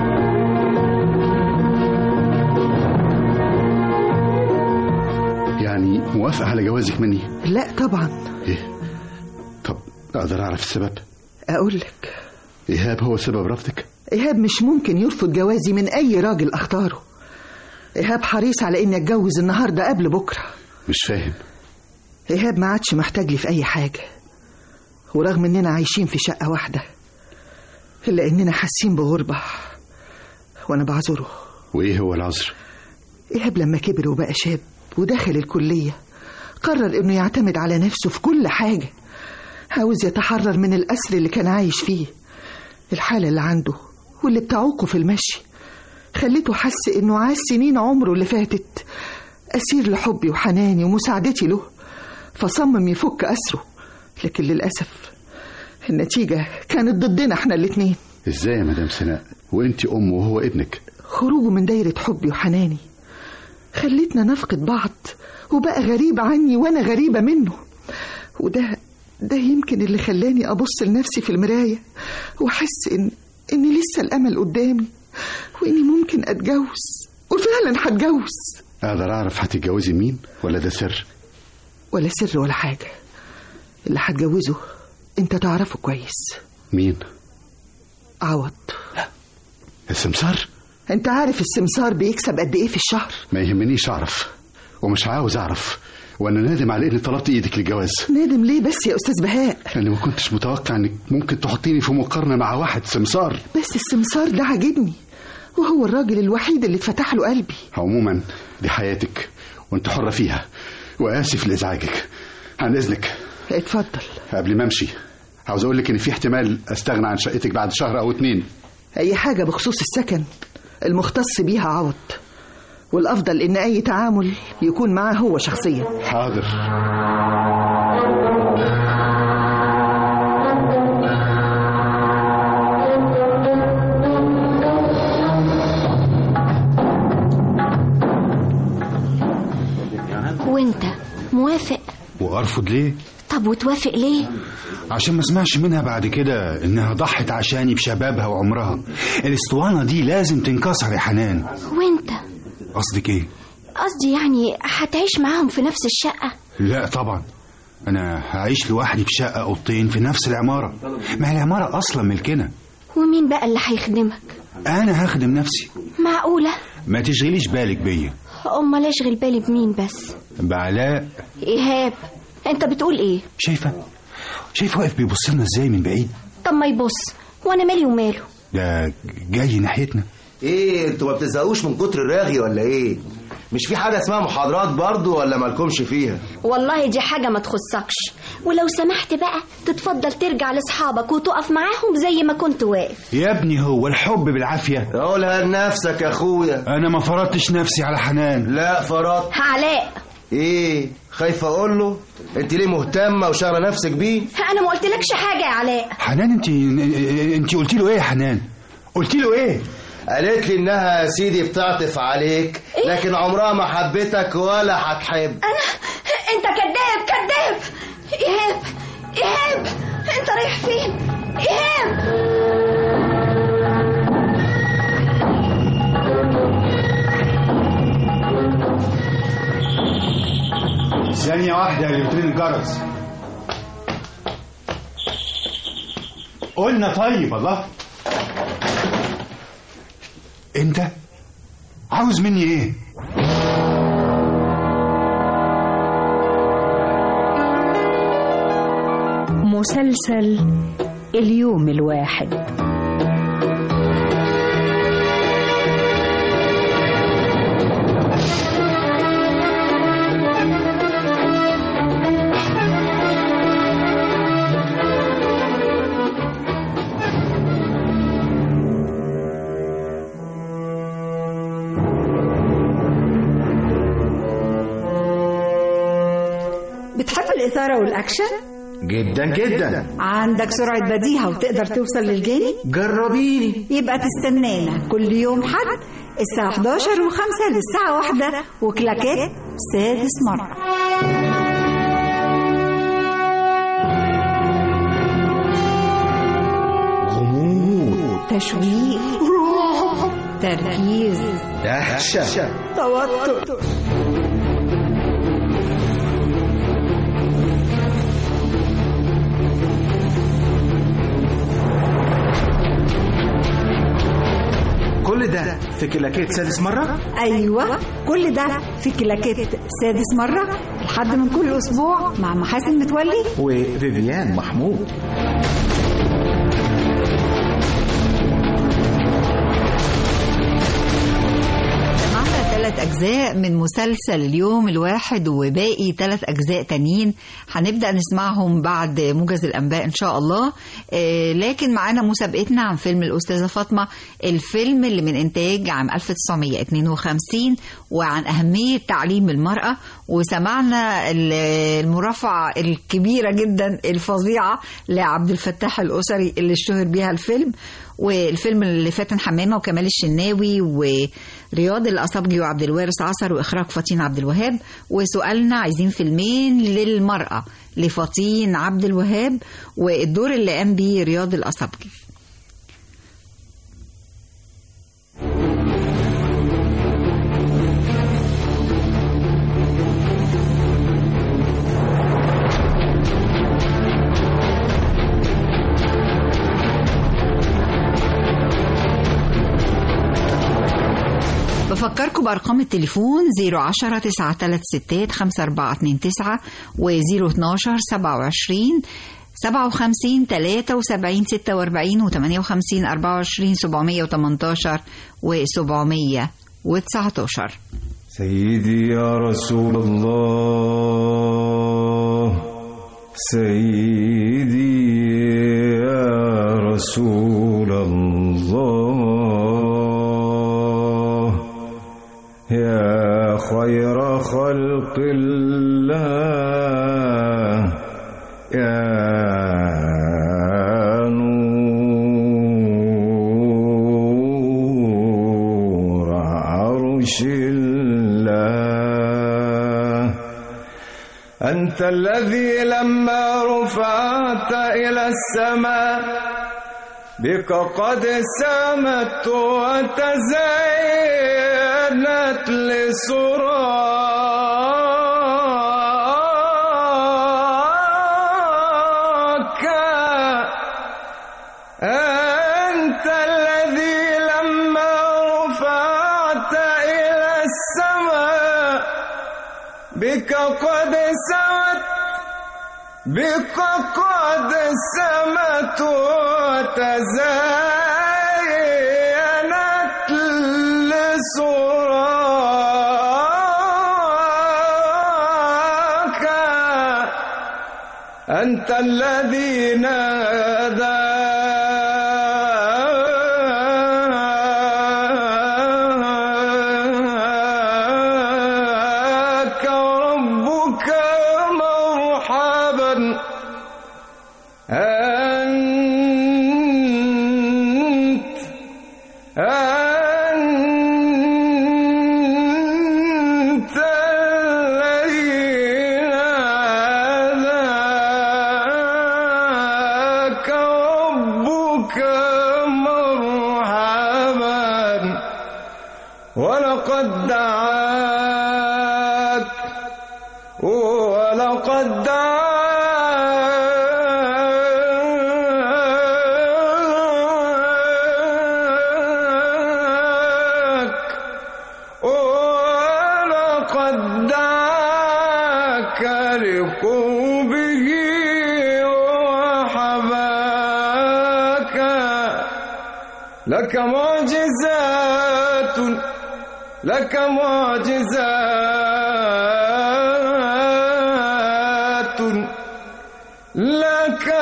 يعني موافقة على جوازك مني لا طبعا إيه طب أقدر أعرف السبب أقول لك إيهاب هو سبب رفضك إيهاب مش ممكن يرفض جوازي من أي راجل أختاره إيهاب حريص على إني أتجوز النهاردة قبل بكرة مش فاهم إيهاب ما عادش محتاج لي في أي حاجة ورغم إننا عايشين في شقة واحدة إلا إننا حاسين بغربة وأنا بعذره وإيه هو العذر إيهاب لما كبر وبقى شاب ودخل الكلية قرر إنه يعتمد على نفسه في كل حاجة عاوز يتحرر من الأسر اللي كان عايش فيه الحالة اللي عنده واللي بتعوقه في المشي خليته حس إنه عاش سنين عمره اللي فاتت أسير لحبي وحناني ومساعدتي له فصمم يفك أسره لكن للأسف النتيجة كانت ضدنا احنا الاتنين إزاي يا مدام سناء وإنت أم وهو ابنك خروجه من دايرة حبي وحناني خلتنا نفقد بعض وبقى غريب عني وانا غريبة منه وده ده يمكن اللي خلاني ابص لنفسي في المراية واحس ان ان لسه الامل قدامي واني ممكن اتجوز وفعلا هتجوز اقدر اعرف هتتجوزي مين ولا ده سر ولا سر ولا حاجة اللي هتجوزه انت تعرفه كويس مين عوض السمسار انت عارف السمسار بيكسب قد ايه في الشهر ما يهمنيش اعرف ومش عاوز اعرف وانا نادم على اني طلبت ايدك للجواز نادم ليه بس يا استاذ بهاء لاني ما كنتش متوقع انك ممكن تحطيني في مقارنه مع واحد سمسار بس السمسار ده عاجبني وهو الراجل الوحيد اللي اتفتح له قلبي عموما دي حياتك وانت حره فيها واسف لازعاجك عن اذنك اتفضل قبل ما امشي عاوز اقول لك ان في احتمال استغنى عن شقتك بعد شهر او اتنين اي حاجة بخصوص السكن المختص بيها عوض والافضل ان اي تعامل يكون معاه هو شخصيا حاضر وانت موافق وارفض ليه طب وتوافق ليه عشان ما اسمعش منها بعد كده انها ضحت عشاني بشبابها وعمرها الاسطوانه دي لازم تنكسر يا حنان وانت قصدك ايه قصدي يعني هتعيش معاهم في نفس الشقة لا طبعا انا هعيش لوحدي في شقه اوضتين في نفس العماره ما هي العماره اصلا ملكنا ومين بقى اللي هيخدمك انا هخدم نفسي معقولة ما تشغليش بالك بيا امال اشغل بالي بمين بس بعلاء ايهاب انت بتقول ايه شايفه شايفه واقف بيبص لنا ازاي من بعيد طب ما يبص وانا مالي وماله ده جاي ناحيتنا ايه انتوا ما بتزهقوش من كتر الرغي ولا ايه مش في حاجه اسمها محاضرات برضو ولا مالكمش فيها والله دي حاجة ما تخصكش ولو سمحت بقى تتفضل ترجع لاصحابك وتقف معاهم زي ما كنت واقف يا ابني هو الحب بالعافيه قولها لنفسك يا اخويا انا ما فرضتش نفسي على حنان لا فرط علاء ايه خايفه اقول له انت ليه مهتمه وشاغله نفسك بيه انا ما قلتلكش حاجة يا علاء حنان انت انت قلت له ايه يا حنان قلت له ايه قالت لي انها يا سيدي بتعطف عليك لكن عمرها ما حبتك ولا هتحب انا انت كذاب كذاب ايهاب ايهاب انت رايح فين ايهاب ثانية واحدة يا ليوترين الجرس قلنا طيب الله انت عاوز مني ايه مسلسل اليوم الواحد بتحب الإثارة والأكشن؟ جدا جدا عندك سرعة بديهة وتقدر توصل للجاني؟ جربيني يبقى تستنانا كل يوم حد الساعة 11 و5 للساعة واحدة وكلاكات سادس مرة غموض تشويق تركيز دهشه توتر كل ده في كلاكيت سادس مرة أيوة كل ده في كلاكات سادس مرة لحد من كل أسبوع مع محاسن متولي وفيفيان محمود معنا ثلاث أجزاء من مسلسل اليوم الواحد وباقي ثلاث أجزاء تانيين هنبدأ نسمعهم بعد موجز الأنباء إن شاء الله آه، لكن معانا مسابقتنا عن فيلم الأستاذة فاطمة الفيلم اللي من إنتاج عام 1952 وعن أهمية تعليم المرأة وسمعنا ال- المرافعة الكبيرة جدا الفظيعة لعبد الفتاح الأسري اللي اشتهر بيها الفيلم والفيلم اللي فاتن حمامه وكمال الشناوي ورياض الاصابجي وعبد الوارث عصر واخراج فطين عبد الوهاب وسؤالنا عايزين فيلمين للمراه لفطين عبد الوهاب والدور اللي قام بيه رياض الاصابجي بأرقام التليفون 010 936 5429 و 012 27 57 73 46 و 58 24 718 و 719 سيدي يا رسول الله سيدي يا رسول الله يا خير خلق الله يا نور عرش الله أنت الذي لما رفعت إلى السماء بك قد سمت وتزينت لسراك أنت الذي لما رفعت إلى السماء بك قد سمت بك قد سمت وتزينت لسراك أنت الذي ناداك ربك مرحبا أنت أنت الذي ناداك ربك مرحبا ولقد دعاك ولقد دعاك ولقد دعاك لقربه وحباك لك معجزات لك معجزات لك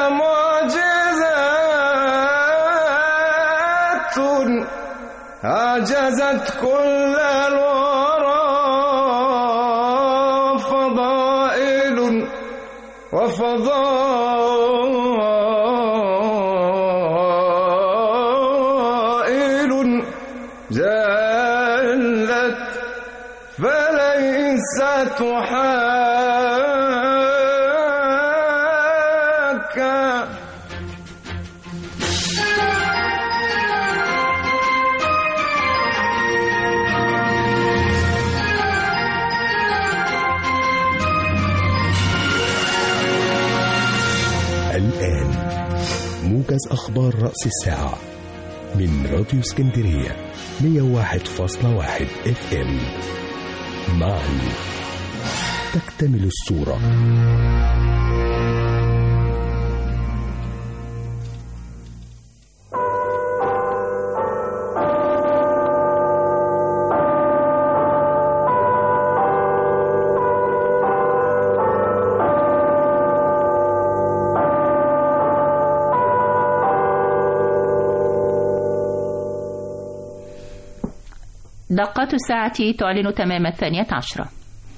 معجزات أعجزت كل الورى فضائل وفضائل زلت فليس تحاكى الآن موجز أخبار رأس الساعة من راديو اسكندرية 101.1 اف ام معا تكتمل الصورة دقات الساعة تعلن تمام الثانية عشرة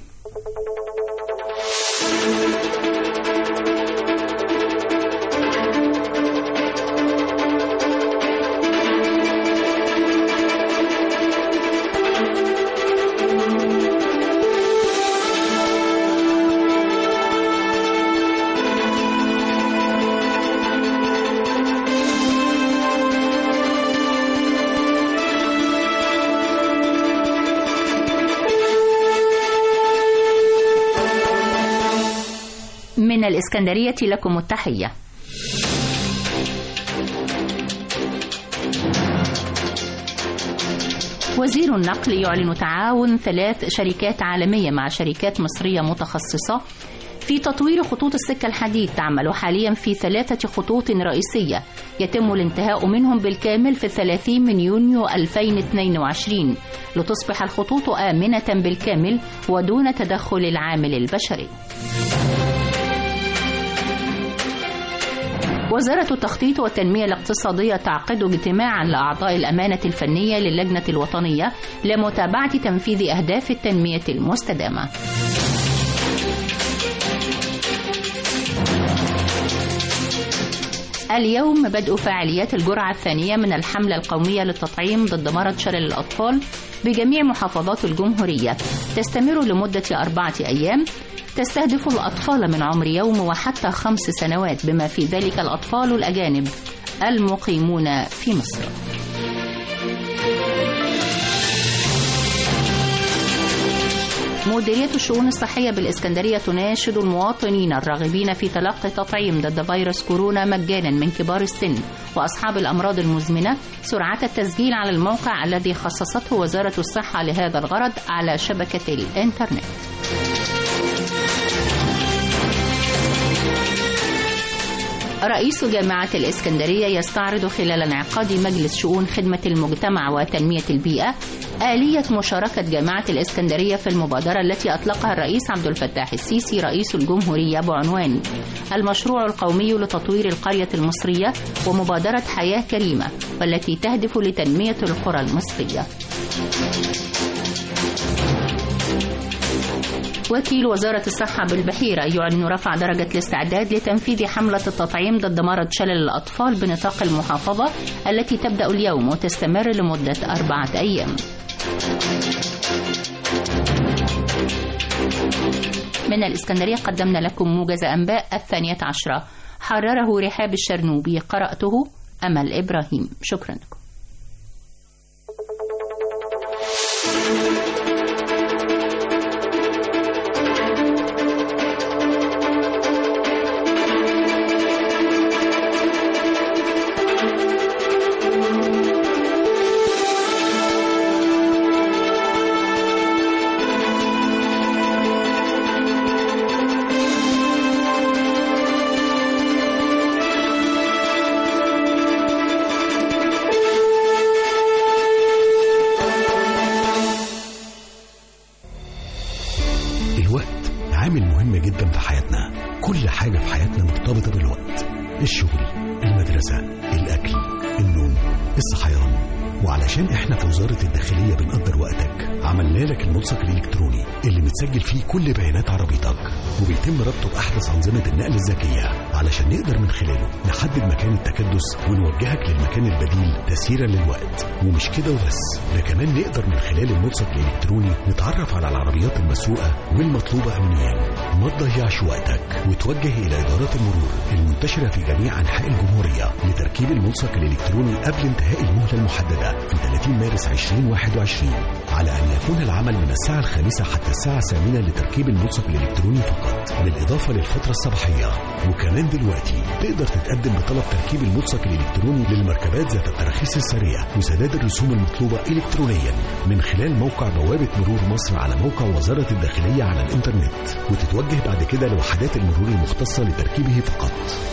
من الإسكندرية لكم التحية وزير النقل يعلن تعاون ثلاث شركات عالمية مع شركات مصرية متخصصة في تطوير خطوط السكة الحديد تعمل حاليا في ثلاثة خطوط رئيسية يتم الانتهاء منهم بالكامل في الثلاثين من يونيو 2022 لتصبح الخطوط آمنة بالكامل ودون تدخل العامل البشري وزارة التخطيط والتنمية الاقتصادية تعقد اجتماعا لأعضاء الأمانة الفنية للجنة الوطنية لمتابعة تنفيذ أهداف التنمية المستدامة. اليوم بدء فعاليات الجرعة الثانية من الحملة القومية للتطعيم ضد مرض شلل الأطفال بجميع محافظات الجمهورية تستمر لمدة أربعة أيام تستهدف الأطفال من عمر يوم وحتى خمس سنوات بما في ذلك الأطفال الأجانب المقيمون في مصر مديرية الشؤون الصحية بالإسكندرية تناشد المواطنين الراغبين في تلقي تطعيم ضد فيروس كورونا مجانا من كبار السن وأصحاب الأمراض المزمنة سرعة التسجيل على الموقع الذي خصصته وزارة الصحة لهذا الغرض على شبكة الإنترنت. رئيس جامعة الإسكندرية يستعرض خلال انعقاد مجلس شؤون خدمة المجتمع وتنمية البيئة آلية مشاركة جامعة الإسكندرية في المبادرة التي أطلقها الرئيس عبد الفتاح السيسي رئيس الجمهورية بعنوان المشروع القومي لتطوير القرية المصرية ومبادرة حياة كريمة والتي تهدف لتنمية القرى المصرية. وكيل وزارة الصحة بالبحيرة يعلن رفع درجة الاستعداد لتنفيذ حملة التطعيم ضد مرض شلل الأطفال بنطاق المحافظة التي تبدأ اليوم وتستمر لمدة أربعة أيام. من الإسكندرية قدمنا لكم موجز أنباء الثانية عشرة حرره رحاب الشرنوبي قرأته أمل إبراهيم شكرا لكم الوقت عامل مهم جدا في حياتنا كل حاجة في حياتنا مرتبطة بالوقت الشغل المدرسة الأكل النوم الصحيان وعلشان احنا في وزارة الداخلية بنقدر وقتك عملنا لك الملصق الإلكتروني اللي متسجل فيه كل بيانات عربيتك وبيتم ربطه بأحدث أنظمة النقل الذكية علشان نقدر من خلاله نحدد مكان التكدس ونوجهك للمكان البديل تسييرا للوقت ومش كده وبس ده كمان نقدر من خلال الملصق الإلكتروني نتعرف على العربيات المسروقة والمطلوبة أمنيا ما تضيعش وقتك وتوجه إلى إدارات المرور المنتشرة في جميع أنحاء الجمهورية لتركيب الملصق الإلكتروني قبل انتهاء المهلة المحددة في 30 مارس 2021 على أن يكون العمل من الساعة الخامسة حتى الساعة الثامنة لتركيب الملصق الإلكتروني فقط بالإضافة للفترة الصباحية وكمان دلوقتي تقدر تتقدم بطلب تركيب الملصق الإلكتروني للمركبات ذات التراخيص السريع وسداد الرسوم المطلوبة إلكترونيا من خلال موقع بوابة مرور مصر على موقع وزارة الداخلية على الإنترنت وتتوجه بعد كده لوحدات المرور المختصة لتركيبه فقط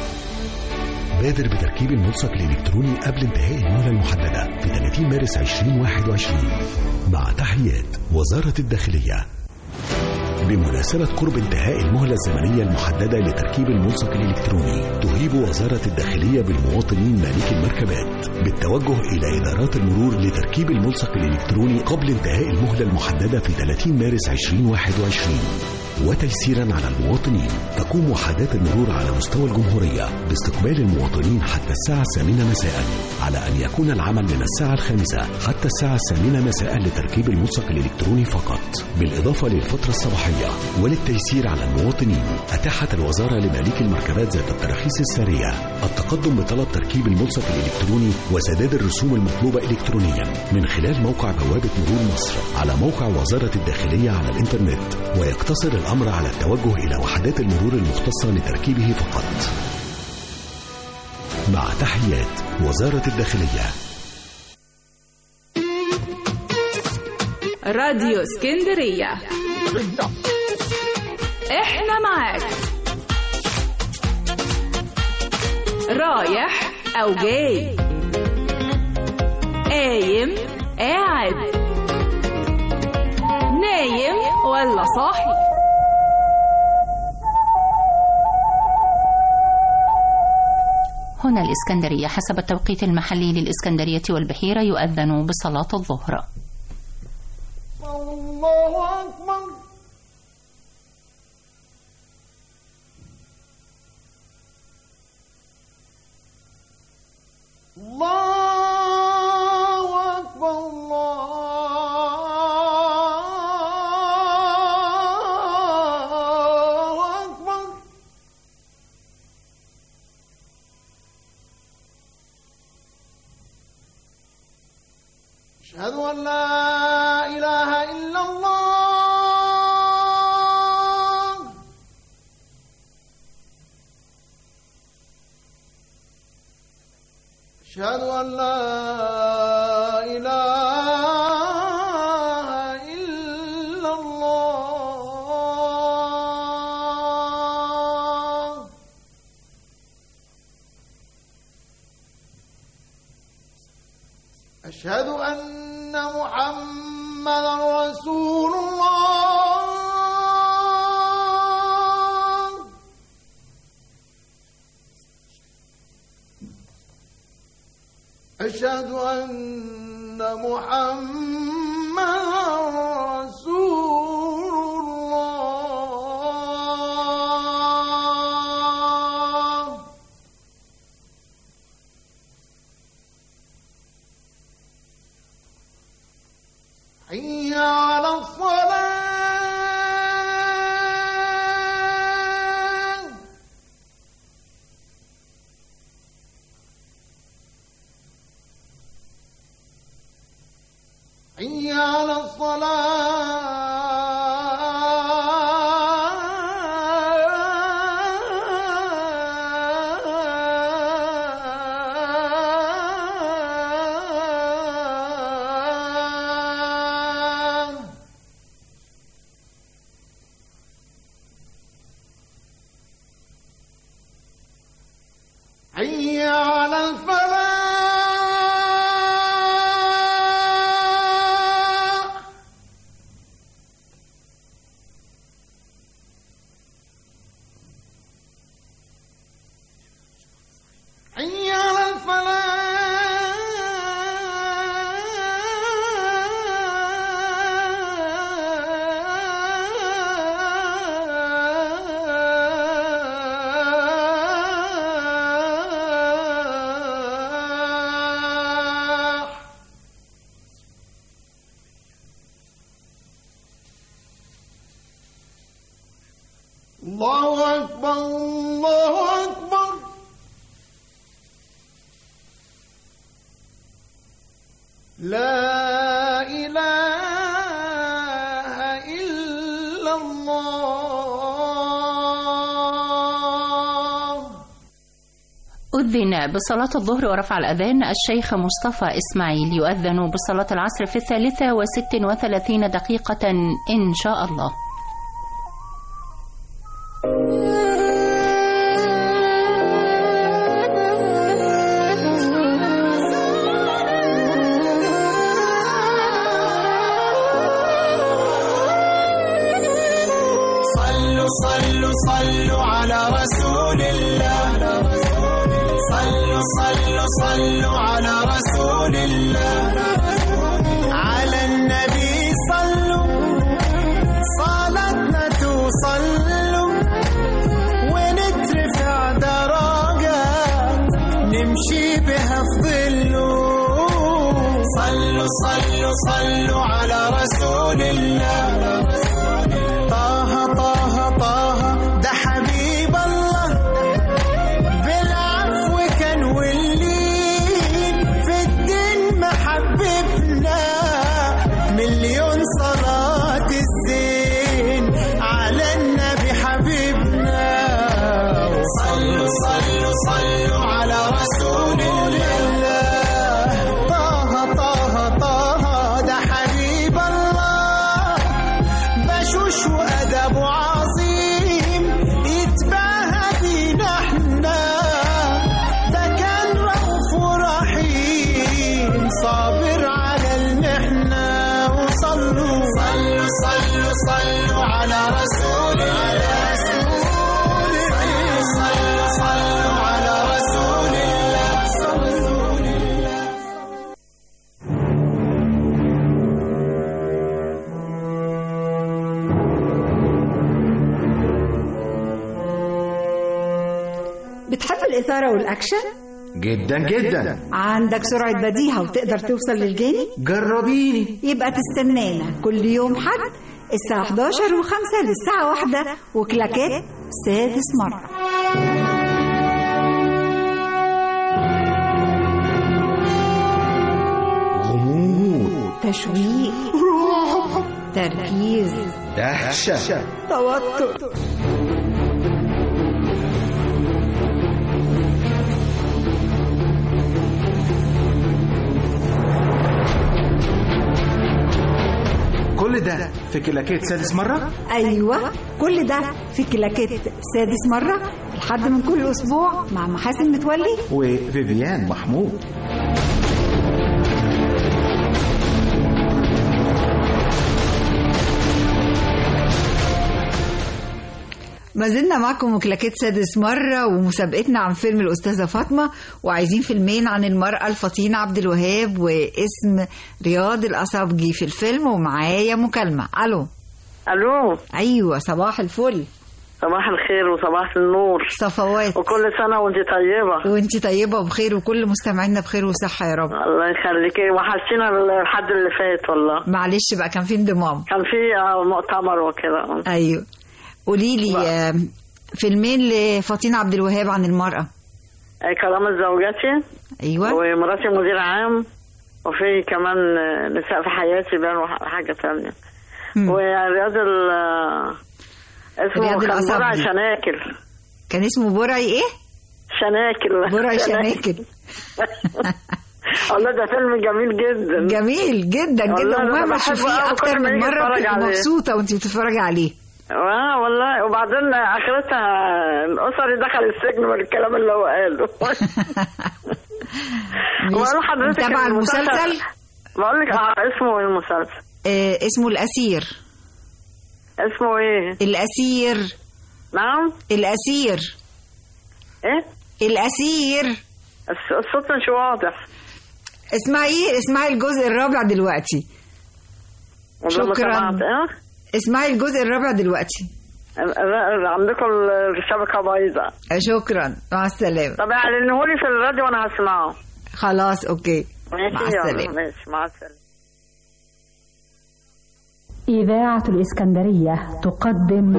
بادر بتركيب الملصق الإلكتروني قبل انتهاء المهلة المحددة في 30 مارس 2021 مع تحيات وزارة الداخلية بمناسبة قرب انتهاء المهلة الزمنية المحددة لتركيب الملصق الإلكتروني تهيب وزارة الداخلية بالمواطنين مالكي المركبات بالتوجه إلى إدارات المرور لتركيب الملصق الإلكتروني قبل انتهاء المهلة المحددة في 30 مارس 2021 وتيسيرا على المواطنين تقوم وحدات المرور على مستوى الجمهورية باستقبال المواطنين حتى الساعة الثامنة مساء على أن يكون العمل من الساعة الخامسة حتى الساعة الثامنة مساء لتركيب الملصق الإلكتروني فقط بالإضافة للفترة الصباحية وللتيسير على المواطنين أتاحت الوزارة لمالك المركبات ذات التراخيص السارية التقدم بطلب تركيب الملصق الإلكتروني وسداد الرسوم المطلوبة إلكترونيا من خلال موقع بوابة مرور مصر على موقع وزارة الداخلية على الإنترنت ويقتصر الأمر على التوجه إلى وحدات المرور المختصة لتركيبه فقط مع تحيات وزارة الداخلية راديو اسكندرية احنا معاك رايح او جاي قايم قاعد نايم ولا صاحي هنا الإسكندرية حسب التوقيت المحلي للإسكندرية والبحيرة يؤذن بصلاة الظهر الله أكبر الله أكبر الله أكبر أشهد أن لا إله إلا الله أشهد أن لا إله إلا الله أشهد أن محمدا رسول الله أشهد أن محمدا رسول الله حي على الصلاة حي على الصلاة حي على الفلاح حي على الفلاح الله أكبر الله أكبر لا إله إلا الله أذن بصلاة الظهر ورفع الأذان الشيخ مصطفى إسماعيل يؤذن بصلاة العصر في الثالثة وست وثلاثين دقيقة إن شاء الله صلوا صلوا صلوا على رسول الله صلوا صلوا صلوا على رسول الله على النبي صلوا صلاتنا توصلوا ونترفع درجات نمشي بها في ظله صلوا صلوا صلوا على رسول الله طه طه طه ده حبيب الله بالعفو كان واللين في الدين محببنا مليون صلاة الزين على النبي حبيبنا صلوا صلوا صلوا على رسول الله طه طه طه ده حبيب الله الإثارة والأكشن جدا جدا عندك سرعة بديهة وتقدر توصل للجاني جربيني يبقى تستنانا كل يوم حد الساعة 11 و5 للساعة واحدة وكلاكات سادس مرة غموض تشويق تركيز دهشة توتر كل ده في كلاكيت سادس مرة أيوة كل ده في كلاكيت سادس مرة لحد من كل أسبوع مع محاسن متولي وفيفيان محمود ما زلنا معكم وكلاكيت سادس مرة ومسابقتنا عن فيلم الأستاذة فاطمة وعايزين فيلمين عن المرأة الفطينة عبد الوهاب واسم رياض الأصابجي في الفيلم ومعايا مكالمة ألو الو أيوة صباح الفل صباح الخير وصباح النور صفوات وكل سنه وانت طيبه وانت طيبة وبخير وكل مستمعينا بخير وصحة يا رب الله يخليكي وحشتينا الحد اللي فات والله معلش بقى كان في انضمام كان في آه، مؤتمر وكده أيوة قولي لي آه، فيلمين لفاطمة عبد الوهاب عن المرأة آه، كرامة زوجتي أيوة ومراتي مدير عام وفي كمان آه، نساء في حياتي بقى وح- حاجة تانية ورياض ال آه، اسمه رياض كان الأصابجي. برع شناكل كان اسمه برعي إيه؟ شناكل برعي شناكل والله ده فيلم جميل جدا جميل جدا والله جدا ده أنا ومهما بحبه تشوفيه أوي، أكتر كل ما من يجي مرة أتفرج بتبقي عليه. مبسوطة وأنت بتتفرجي عليه اه والله وبعدين اخرتها الاسري دخل السجن من الكلام اللي هو قاله وقال حضرتك متابعة المسلسل؟ بقول لك اه اسمه ايه المسلسل آه اسمه الأسير اسمه ايه الأسير نعم الأسير ايه الأسير الس- الصوت مش واضح اسمعي اسمعي الجزء الرابع دلوقتي والله ما شكرا سمعت، اه اسمعي الجزء الرابع دلوقتي لا، عندكم الشبكه بايظه آه، شكرا مع السلامة طب اعلنهولي في الراديو وانا هسمعه خلاص أوكي ماشي مع يلا، السلامة ماشي مع السلامه إذاعة الإسكندرية تقدم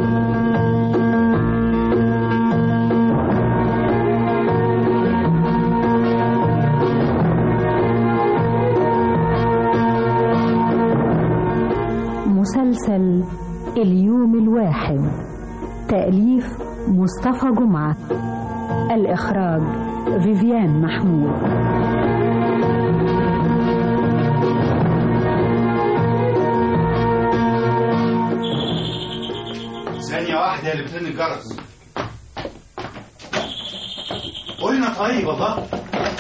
مسلسل اليوم الواحد تأليف مصطفى جمعة الإخراج فيفيان محمود ثانية واحدة اللي بترن الجرس قلنا طيب الله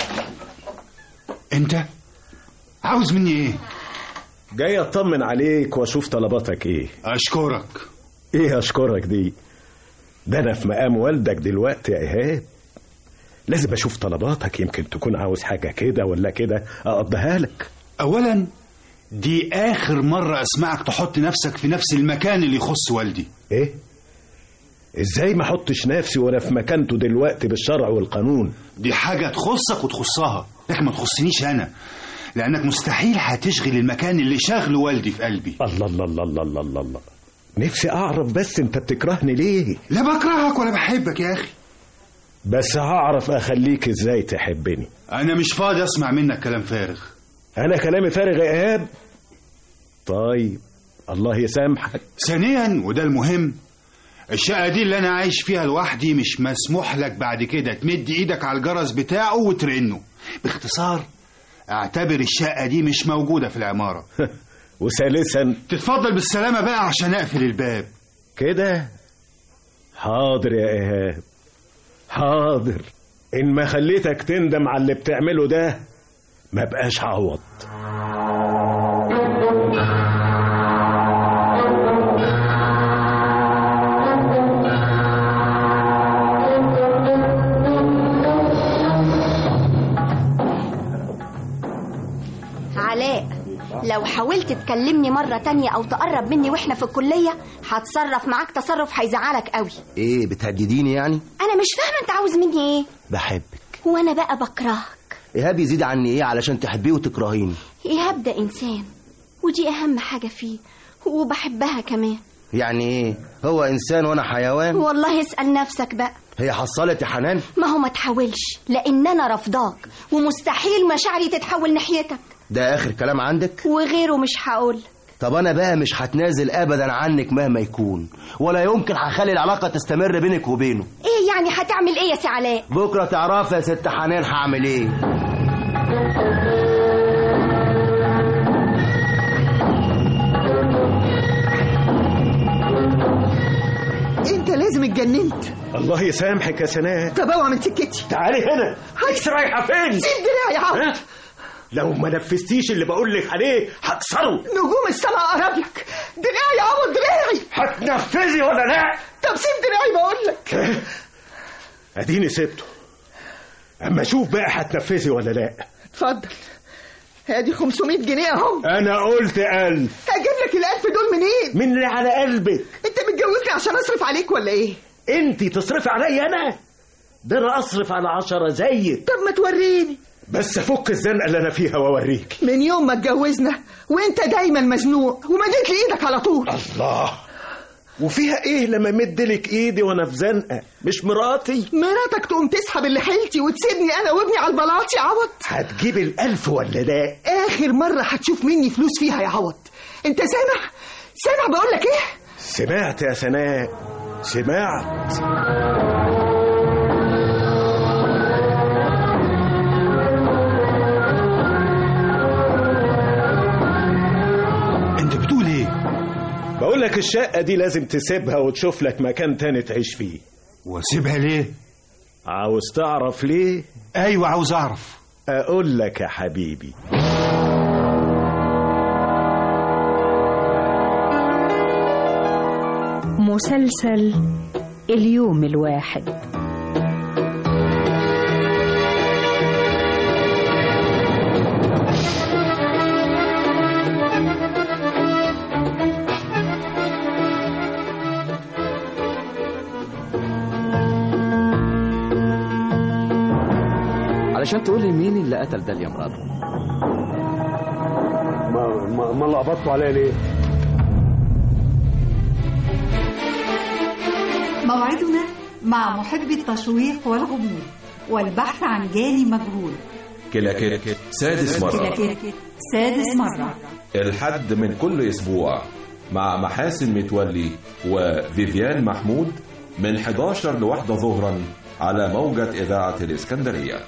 انت عاوز مني ايه جاي اطمن عليك واشوف طلباتك ايه اشكرك ايه اشكرك دي ده انا في مقام والدك دلوقتي يا ايهاب لازم اشوف طلباتك يمكن تكون عاوز حاجه كده ولا كده اقضيها لك اولا دي اخر مرة اسمعك تحط نفسك في نفس المكان اللي يخص والدي ايه ازاي ما احطش نفسي وانا في مكانته دلوقتي بالشرع والقانون دي حاجة تخصك وتخصها لكن ما تخصنيش انا لانك مستحيل هتشغل المكان اللي شاغل والدي في قلبي الله الله الله الله الله الله, الله. نفسي اعرف بس انت بتكرهني ليه لا بكرهك ولا بحبك يا اخي بس هعرف اخليك ازاي تحبني انا مش فاضي اسمع منك كلام فارغ انا كلامي فارغ يا ايهاب طيب الله يسامحك ثانيا وده المهم الشقة دي اللي أنا عايش فيها لوحدي مش مسموح لك بعد كده تمد إيدك على الجرس بتاعه وترنه باختصار اعتبر الشقة دي مش موجودة في العمارة وثالثا تتفضل بالسلامة بقى عشان أقفل الباب كده حاضر يا ايهاب حاضر ان ما خليتك تندم على اللي بتعمله ده ما بقاش عوض علاء لو حاولت تكلمني مرة تانية أو تقرب مني وإحنا في الكلية هتصرف معاك تصرف هيزعلك قوي ايه بتهدديني يعني انا مش فاهمه انت عاوز مني ايه بحبك وانا بقى بكرهك ايهاب يزيد عني ايه علشان تحبيه وتكرهيني ايهاب ده انسان ودي اهم حاجه فيه وبحبها كمان يعني ايه هو انسان وانا حيوان والله اسال نفسك بقى هي حصلت يا حنان ما هو ما تحاولش لان انا رافضاك ومستحيل مشاعري تتحول ناحيتك ده اخر كلام عندك وغيره مش هقول طب انا بقى مش هتنازل ابدا عنك مهما يكون ولا يمكن هخلي العلاقه تستمر بينك وبينه ايه يعني هتعمل ايه يا سي علاء بكره تعرفي يا ست حنان هعمل ايه انت لازم اتجننت الله يسامحك يا سناء طب اوعى من سكتي تعالي هنا انت رايحه فين سيب دراعي يا عبد ها؟ لو ما نفذتيش اللي بقول لك عليه هكسره نجوم السماء قرب لك دراعي يا عوض دراعي هتنفذي ولا لا طب سيب دراعي بقول لك اديني سبته اما اشوف بقى هتنفذي ولا لا اتفضل ادي 500 جنيه اهو انا قلت ألف هجيب لك الالف دول منين من اللي على قلبك انت متجوزني عشان اصرف عليك ولا ايه انت تصرفي عليا انا ده انا اصرف على عشرة زيك طب ما توريني بس افك الزنقه اللي انا فيها واوريك من يوم ما اتجوزنا وانت دايما مزنوق ومديت لي ايدك على طول الله وفيها ايه لما مد لك ايدي وانا في زنقه مش مراتي مراتك تقوم تسحب اللي حيلتي وتسيبني انا وابني على البلاط يا عوض هتجيب الالف ولا لا اخر مره هتشوف مني فلوس فيها يا عوض انت سامع سامع بقول لك ايه سمعت يا سناء سمعت انت بتقول ايه بقول لك الشقه دي لازم تسيبها وتشوف لك مكان تاني تعيش فيه واسيبها ليه عاوز تعرف ليه ايوه عاوز اعرف اقول لك يا حبيبي مسلسل اليوم الواحد علشان تقول لي مين اللي قتل ده يا مراد ما ما, ما لخبطتوا عليا ليه موعدنا مع محب التشويق والغموض والبحث عن جاني مجهول كلاكيت سادس مرة كلاكيت سادس مرة الحد من كل أسبوع مع محاسن متولي وفيفيان محمود من 11 لواحدة ظهرا على موجة إذاعة الإسكندرية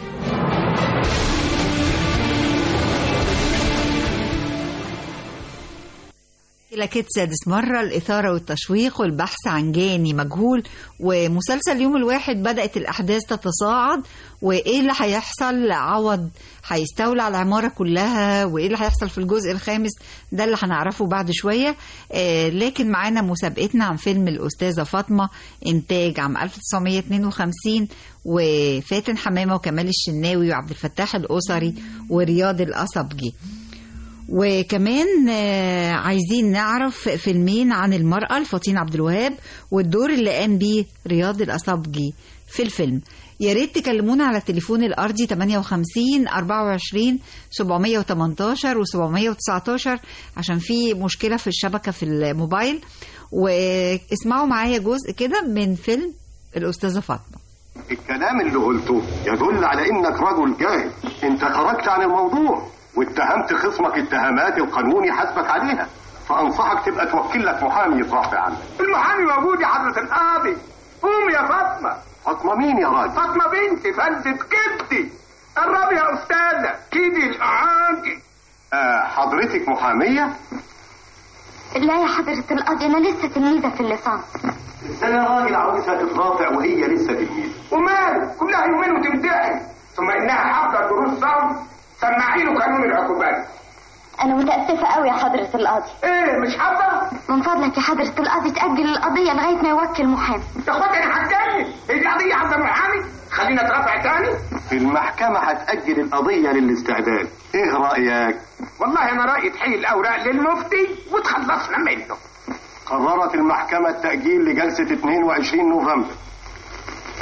كلاكيت سادس مرة الإثارة والتشويق والبحث عن جاني مجهول ومسلسل اليوم الواحد بدأت الأحداث تتصاعد وإيه اللي هيحصل عوض هيستولى على العمارة كلها وإيه اللي هيحصل في الجزء الخامس ده اللي هنعرفه بعد شوية آه لكن معانا مسابقتنا عن فيلم الأستاذة فاطمة إنتاج عام 1952 وفاتن حمامة وكمال الشناوي وعبد الفتاح الأسري ورياض الأصبجي وكمان آه، عايزين نعرف فيلمين عن المرأة لفاطين عبد الوهاب والدور اللي قام بيه رياض الأصابجي في الفيلم يا ريت تكلمونا على التليفون الأرضي 58 24 718 و 719 عشان في مشكلة في الشبكة في الموبايل واسمعوا معايا جزء كده من فيلم الأستاذة فاطمة الكلام اللي قلته يدل على انك رجل جاهل انت خرجت عن الموضوع واتهمت خصمك اتهامات القانون يحاسبك عليها فانصحك تبقى توكل لك محامي يترافع عنك المحامي موجود يا حضرة القاضي قوم يا فاطمة فاطمه مين يا راجل فاطمة بنتي فلتة كبدي قربي يا أستاذة كيدي الأعاجي آه حضرتك محاميه لا يا حضرة القاضي أنا لسه تلميذة في اللسان ده انا راجل عاوزها تترافع وهي لسه تلميذ ومال كلها يومين وتمتحن ثم إنها حافظة دروس صوم سمعي له قانون العقوبات أنا متأسفة قوي يا حضرة القاضي إيه مش حافظة؟ من فضلك يا حضرة القاضي تأجل القضية لغاية ما يوكل محامي يا اخواتي أنا هتكلم هي دي قضية عند المحامي خلينا اترافع تاني المحكمه هتاجل القضيه للاستعداد ايه رايك والله أنا رأيي تحيل الأوراق للمفتي وتخلصنا منه قررت المحكمه التاجيل لجلسه 22 نوفمبر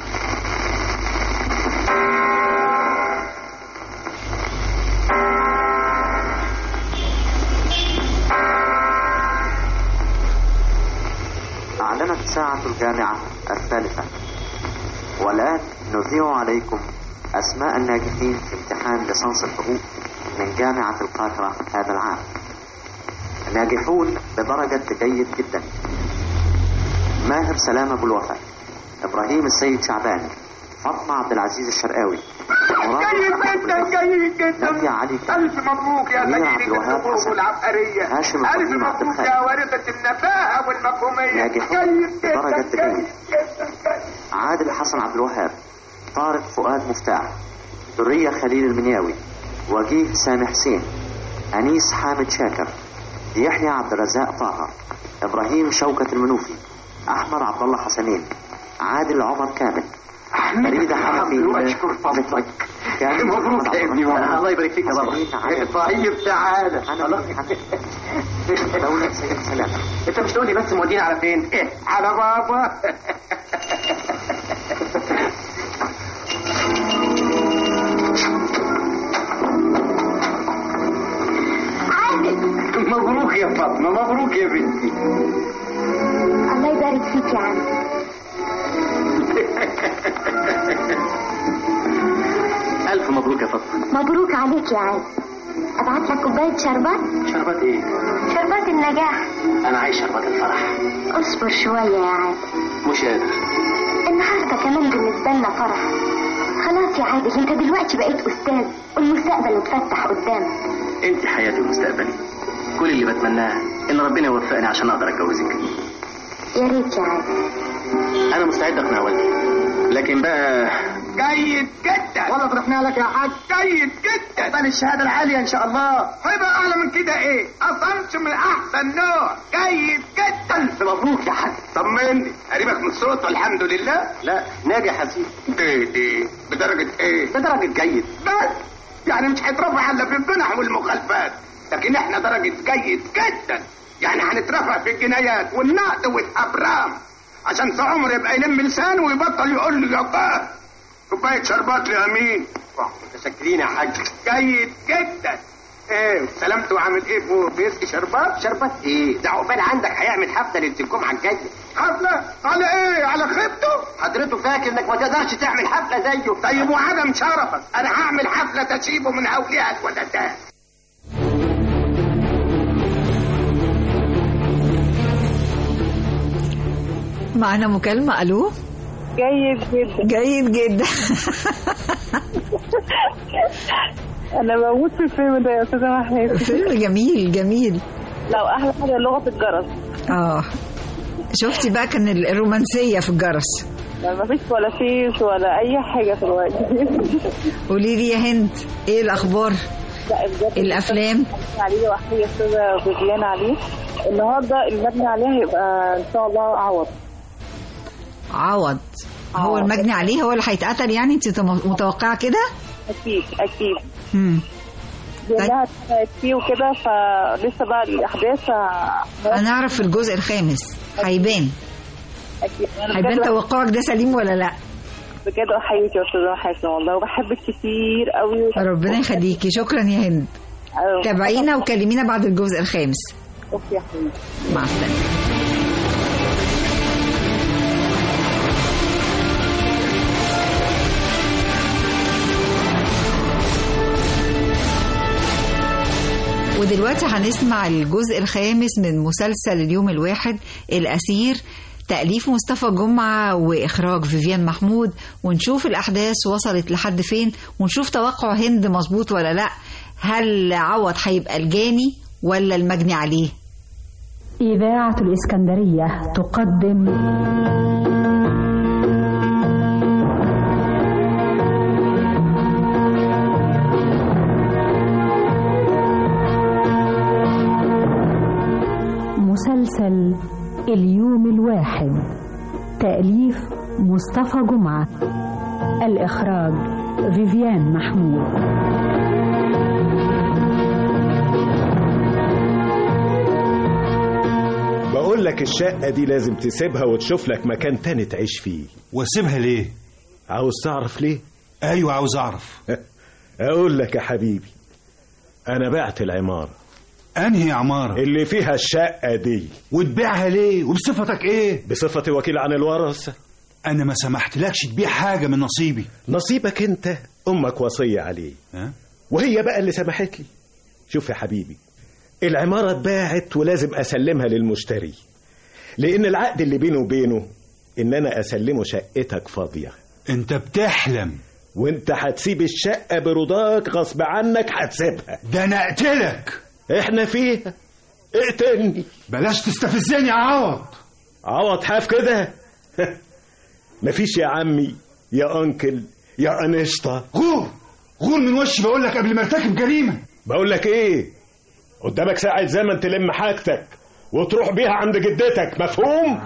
أعلنت ساعة الجامعة الثالثة والآن نذيع عليكم أسماء الناجحين في امتحان ليسانس الحقوق من جامعة القاهرة هذا العام الناجحون بدرجة جيد جدا ماهر سلامة أبو الوفاء إبراهيم السيد شعبان فاطمة عبد العزيز الشرقاوي جيد جدا جيد جدا نادية علي ألف مبروك يا أمير عبد سيدي الوهاب الحقوق حسن. والعبقرية هاشم ألف إبراهيم عبد مبروك الخالق. يا وارثة النباهة والمفهومية ناجحون جيد جدا بدرجة جيد جيد عادل حسن عبد الوهاب طارق فؤاد مفتاح درية خليل المنياوي وجيه سامي حسين أنيس حامد شاكر يحيى عبد الرزاق طه إبراهيم شوكة المنوفي أحمد عبد الله حسنين عادل عمر كامل فريدة حنفي واشكر فضلك كامل مبروك محمد يا عبد ابني الرحمن. الله يبارك فيك يا بابا حسنين عادل. طيب تعالى دولة سيد سلامة انت مش تقولي بس مودينا على فين؟ ايه على بابا مبروك يا فاطمة مبروك يا بنتي الله يبارك فيك يا عم ألف مبروك يا فاطمة مبروك عليك يا عم ابعت لك كوبايه شربات شربات ايه؟ شربات النجاح أنا عايش شربات الفرح اصبر شويه يا عم مش قادر النهارده كمان بالنسبه لنا فرح خلاص يا عادل انت دلوقتي بقيت استاذ والمستقبل اتفتح قدامك انت حياتي ومستقبلي كل اللي بتمناه ان ربنا يوفقني عشان اقدر اتجوزك يا ريت يا عادل انا مستعد اقنع والدي لكن بقى جيد جدا والله فرحنا لك يا حاج جيد جدا بل الشهاده العاليه ان شاء الله هيبقى اعلى من كده ايه اصنش من احسن نوع جيد جدا الف مبروك يا حاج طمني قريبك من صوته الحمد لله لا ناجح يا سيدي دي دي بدرجه ايه بدرجه جيد بس يعني مش هيترفع الا في الجنح والمخالفات لكن احنا درجه جيد جدا يعني هنترفع في الجنايات والنقد والابرام عشان في عمر يبقى يلم لسانه ويبطل يقول لي يا باه كوبايه شربات لامين متشكرين يا حاج جيد جدا ايه سلامته وعامل ايه فوق بيسقي شربات شربات ايه ده عقبال عندك هيعمل حفله ليله الجمعه الجايه حفله على ايه على خيبته حضرته فاكر انك ما تقدرش تعمل حفله زيه طيب وعدم شرفك انا هعمل حفله تسيبه من اولياء الولدان معنا مكالمة ألو جيد جدا جيد جدا انا بموت في الفيلم ده يا استاذه محمد فيلم جميل جميل لو احلى حاجه لغه الجرس اه شفتي بقى كان ال- الرومانسية في الجرس ما فيش ولا فيش ولا اي حاجه في الوقت قولي لي يا هند ايه الأخبار لا بجد الأفلام المبني عليه واحيي استاذه فيفيان عليه النهارده المبني عليه هيبقى ان شاء الله عوض عوض هو آه. المجني عليه هو اللي هيتقتل يعني انت تم- متوقعة كده اكيد اكيد مم. لانها اتخانقت فيه وكده فلسه بقى الاحداث ه- هنعرف في الجزء الخامس هيبان اكيد أنا هيبان بجد- توقعك ده سليم ولا لا بجد احييك يا استاذه حسن والله وبحبك كتير قوي ربنا يخليكي شكرا يا هند أيوة. تابعينا وكلمينا بعد الجزء الخامس اوكي يا حبيبي مع السلامة ودلوقتي هنسمع الجزء الخامس من مسلسل اليوم الواحد الأسير تأليف مصطفى جمعة وإخراج فيفيان محمود ونشوف الأحداث وصلت لحد فين ونشوف توقع هند مظبوط ولا لأ هل عوض هيبقى الجاني ولا المجني عليه إذاعة الإسكندرية تقدم مسلسل اليوم الواحد تأليف مصطفى جمعة الإخراج فيفيان محمود بقول لك الشقة دي لازم تسيبها وتشوف لك مكان تاني تعيش فيه واسيبها ليه؟ عاوز تعرف ليه؟ ايوه عاوز اعرف اقول لك يا حبيبي انا بعت العمارة انهي عماره اللي فيها الشقه دي وتبيعها ليه وبصفتك ايه بصفتي وكيل عن الورثه انا ما سمحتلكش تبيع حاجه من نصيبي نصيبك انت امك وصيه عليه ها؟ وهي بقى اللي سمحت لي شوف يا حبيبي العماره اتباعت ولازم اسلمها للمشتري لان العقد اللي بينه وبينه ان انا اسلمه شقتك فاضيه انت بتحلم وانت هتسيب الشقه برضاك غصب عنك هتسيبها ده انا اقتلك احنا فيها اقتلني بلاش تستفزني يا عوض عوض حاف كده مفيش يا عمي يا انكل يا انشطه غور غور من وشي بقول لك قبل ما ارتكب جريمه بقول لك ايه قدامك ساعة زمن تلم حاجتك وتروح بيها عند جدتك مفهوم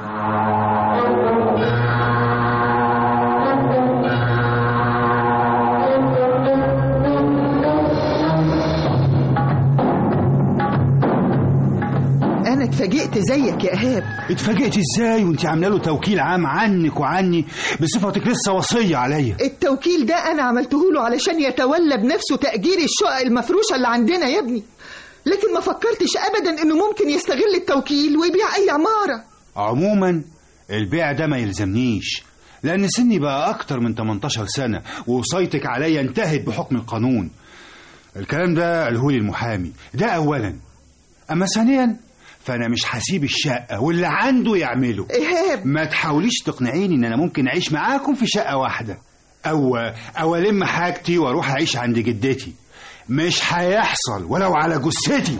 انا اتفاجئت زيك يا ايهاب اتفاجئت ازاي وانت عامله له توكيل عام عنك وعني بصفتك لسه وصيه عليا التوكيل ده انا عملته له علشان يتولى بنفسه تأجير الشقق المفروشة اللي عندنا يا ابني لكن ما فكرتش ابدا انه ممكن يستغل التوكيل ويبيع اي عمارة عموما البيع ده ما يلزمنيش لان سني بقى اكتر من 18 سنه ووصيتك عليا انتهت بحكم القانون الكلام ده قاله لي المحامي ده اولا اما ثانيا فانا مش هسيب الشقه واللي عنده يعمله ايهاب ما تحاوليش تقنعيني ان انا ممكن اعيش معاكم في شقه واحده او او الم حاجتي واروح اعيش عند جدتي مش هيحصل ولو على جثتي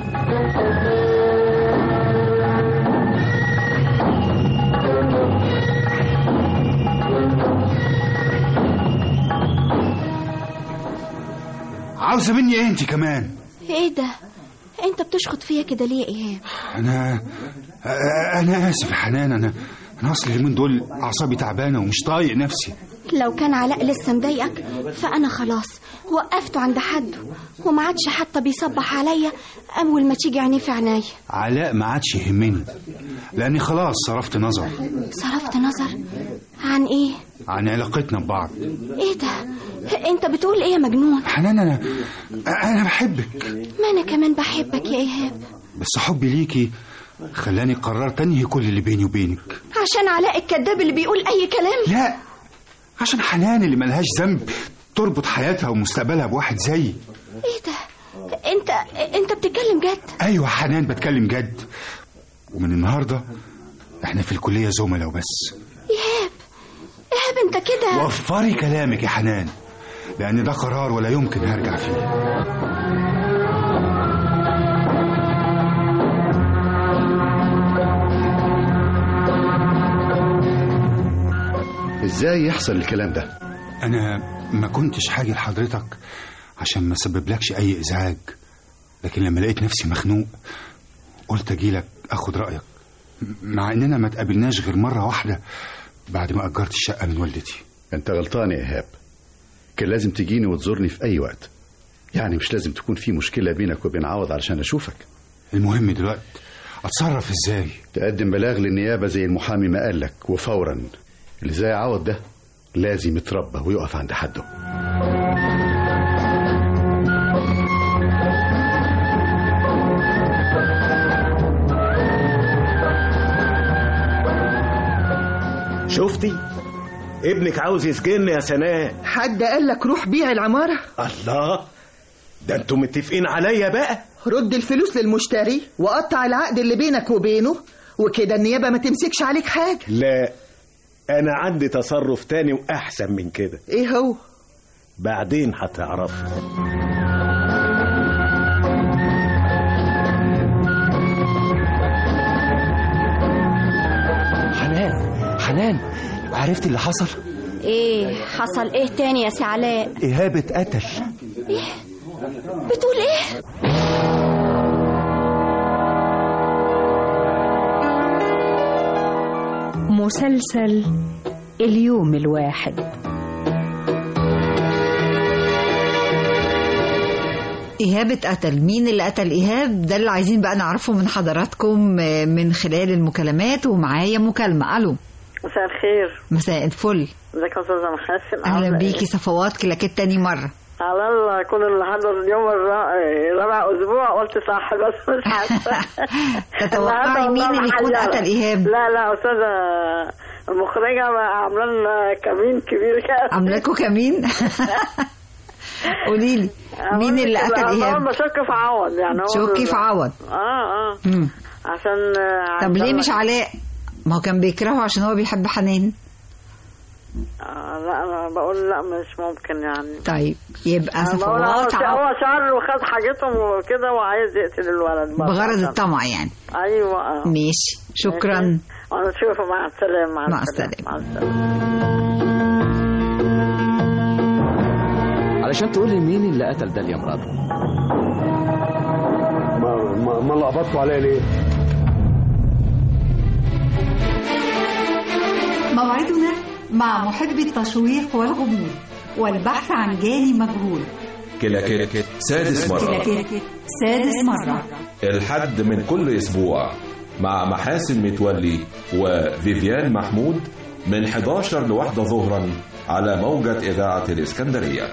عاوزه مني ايه انت كمان ايه ده انت بتشخط فيا كده ليه يا ايهاب انا انا اسف يا حنان انا انا اصل اليومين دول اعصابي تعبانه ومش طايق نفسي لو كان علاء لسه مضايقك فانا خلاص وقفته عند حده وما عادش حتى بيصبح عليا اول ما تيجي عينيه في عينيا علاء ما عادش يهمني لاني خلاص صرفت نظر صرفت نظر عن ايه عن علاقتنا ببعض ايه ده انت بتقول ايه يا مجنون حنان انا انا بحبك ما انا كمان بحبك يا ايهاب بس حبي ليكي خلاني قررت انهي كل اللي بيني وبينك عشان علاء الكذاب اللي بيقول اي كلام لا عشان حنان اللي ملهاش ذنب تربط حياتها ومستقبلها بواحد زيي ايه ده انت انت بتتكلم جد ايوه حنان بتكلم جد ومن النهارده احنا في الكليه زملاء وبس ايهاب ايهاب انت كده وفري كلامك يا حنان لان ده قرار ولا يمكن هرجع فيه ازاي يحصل الكلام ده انا ما كنتش حاجه لحضرتك عشان ما سببلكش اي ازعاج لكن لما لقيت نفسي مخنوق قلت اجيلك اخد رايك مع اننا ما تقابلناش غير مره واحده بعد ما اجرت الشقه من والدتي انت غلطان يا ايهاب كان لازم تجيني وتزورني في اي وقت يعني مش لازم تكون في مشكله بينك وبين عوض علشان اشوفك المهم دلوقتي اتصرف ازاي تقدم بلاغ للنيابه زي المحامي ما قالك وفورا اللي زي عوض ده لازم يتربى ويقف عند حده شفتي ابنك عاوز يسجنني يا سناء حد قال لك روح بيع العمارة الله ده انتوا متفقين عليا بقى رد الفلوس للمشتري وقطع العقد اللي بينك وبينه وكده النيابة ما تمسكش عليك حاجة لا انا عندي تصرف تاني واحسن من كده ايه هو بعدين هتعرف حنان حنان عرفت اللي حصل ايه حصل ايه تاني يا سي علاء ايهاب اتقتل ايه بتقول ايه مسلسل اليوم الواحد إيهاب اتقتل مين اللي قتل إيهاب ده اللي عايزين بقى نعرفه من حضراتكم من خلال المكالمات ومعايا مكالمة ألو مساء الخير مساء الفل ازيك يا استاذه محاسن أهلا عاملة بيكي إيه؟ صفوات كلاكيت تاني مرة على الله يكون النهارده اليوم الرا- رابع اسبوع قلت صح بس مش عارفه تتوقعي النهاردة مين والله اللي يكون محيرة. قتل إيهاب؟ لا لا استاذه المخرجه عامله لنا كمين كبير كده عاملاكوا كمين قولي لي مين اللي قتل لا، ايهاب أنا بشك في عوض يعني هو شكي في عوض اه اه مم. عشان طب ليه مش علاء ما هو كان بيكرهه عشان هو بيحب حنان آه لا انا بقول لا مش ممكن يعني طيب يبقى أنا بقول هو صفوات عوض هو شر وخد حاجتهم وكده وعايز يقتل الولد بقى. بغرض عشان- الطمع يعني ايوه اه ماشي شكرا انا اشوفه مع السلامه مع, مع السلامه مع السلامه علشان تقول لي مين اللي قتل ده يا مراد ما ما, ما لخبطتوا عليا ليه؟ موعدنا مع محب التشويق والغموض والبحث عن جاني مجهول كلاكيت سادس مرة كلاكيت سادس مرة الحد من كل أسبوع مع محاسن متولي وفيفيان محمود من 11 لواحدة ظهرا على موجة إذاعة الإسكندرية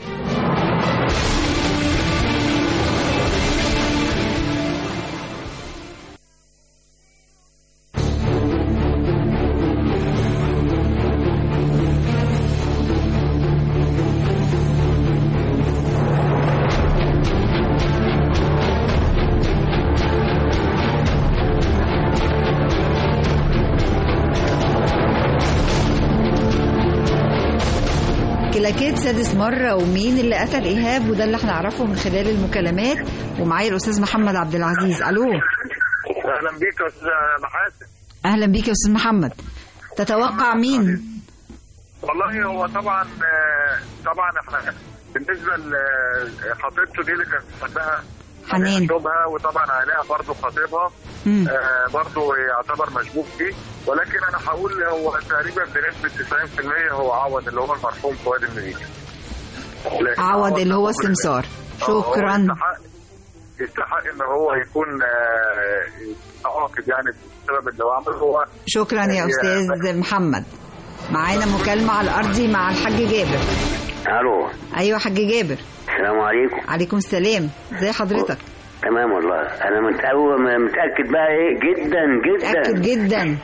كلاكيت سادس مرة ومين اللي قتل إيهاب وده اللي هنعرفه من خلال المكالمات ومعايا الأستاذ محمد عبد العزيز ألو اهلا بيك يا استاذ محاسن أهلا بيك يا أستاذ محمد تتوقع مين والله هو طبعا آه، طبعا احنا بالنسبه لخطيبته دي اللي كانت بتحبها حنان شبهه وطبعا علاء برضه خطيبها مم. آه برضه يعتبر مشبوك فيه ولكن انا هقول هو تقريبا بنسبه 90% هو عوض اللي هو المرحوم فؤاد المنير لكن عوض اللي هو السمسار آه، هو شكرا يستحق يستحق ان هو يكون آه، عاقب يعني بسبب اللي هو عمله هو شكرا يا هي- أستاذ محمد معانا مكالمة على الأرضي مع الحاج جابر الو أيوة حاج جابر السلام عليكم عليكم السلام ازي حضرتك تمام والله انا متأول متاكد بقى ايه جدا جدا متأكد جدا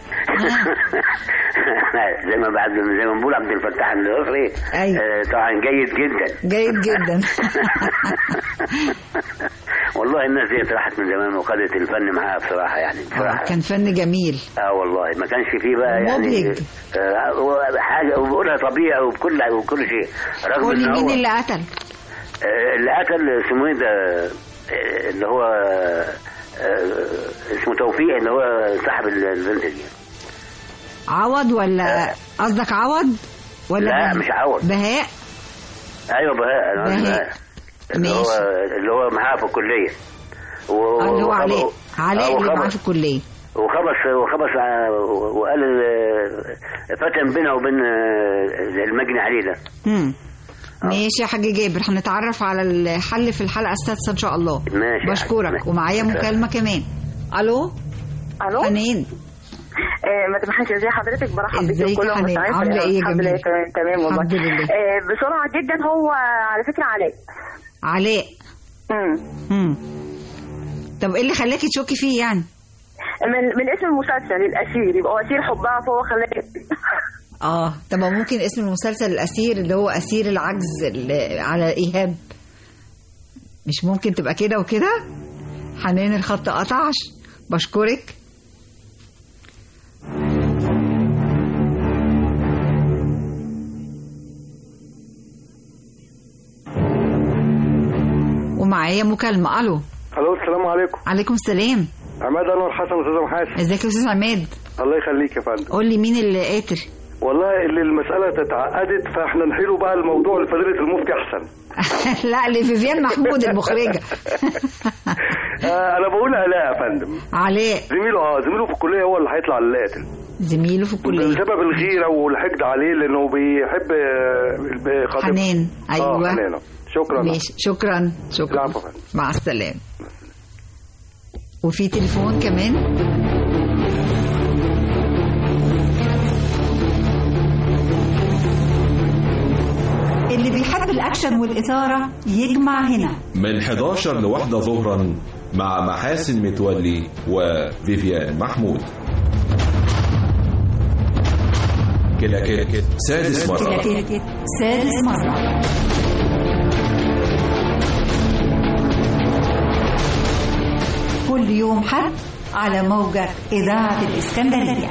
زي ما بعد زي ما بنقول عبد الفتاح الاسري أيوة. آه طبعا جيد جدا جيد جدا والله الناس دي راحت من زمان وخدت الفن معاها بصراحه يعني بصراحه كان فن جميل اه والله ما كانش فيه بقى يعني مبهج. آه هو حاجه وبقولها طبيعي وبكل وكل شيء رغم قولي ان مين هو اللي قتل آه، اللي قتل اسمه ايه ده آه، اللي هو آه، اسمه توفيق اللي هو صاحب البنت دي عوض ولا قصدك عوض ولا لا بهاء؟ مش عوض بهاء ايوه بهاء أنا قصدي بهاء. بهاء. اللي هو اللي هو معاه في الكليه و- آه، اللي هو وخبط- علاء علاء آه، اللي معاه وخبط- في الكلية وخبص وخبص آه، وقال آه، فتن بينه وبين آه، المجني عليه ده مم. ماشي يا حاج جابر هنتعرف على الحل في الحلقة السادسة إن شاء الله ماشي يا بشكرك حاج. ومعايا مكالمة كمان ألو الو حنين آه، ما تبحثي ازي حضرتك برحب بيكي ازيك وكل يا حنان؟ المستمعين. عاملة ايه يا الحمد لله جميل؟ تمام تمام والله الحمد لله. آه، بسرعه جدا هو على فكره علاء علاء مم. طب ايه اللي خلاكي تشكي فيه يعني من من اسم المسلسل الاسير يبقى هو اسير حبها فهو خلاك اه طب ما ممكن اسم المسلسل الأسير اللي هو أسير العجز اللي على إيهاب مش ممكن تبقى كده وكده حنان الخط قطعش بشكرك ومعايا مكالمة ألو الو السلام عليكم عليكم السلام عماد انور حسن استاذ محاسن ازيك يا أستاذ عماد الله يخليك يا فندم قول لي مين اللي قاتل والله اللي المساله تتعقدت فاحنا نحيله بقى الموضوع لفضيله المفتي احسن لا لفيفيان محمود المخرجة آه انا بقول علاء يا فندم علاء زميله اه زميله في الكليه هو اللي هيطلع القاتل زميله في الكلية بسبب الغيره والحقد عليه لانه بيحب آه، خطيبته. حنان اه أيوة حنان آه. شكرا ماشي شكرا شكرا مع السلامة وفي تليفون كمان اللي بيحب الأكشن الأكشن والإثارة يجمع هنا من 11 لواحدة ظهرا مع محاسن متولي وفيفيان محمود كلاكيت سادس مرة كلاكيت سادس مرة كل يوم حد على موجة إذاعة الإسكندرية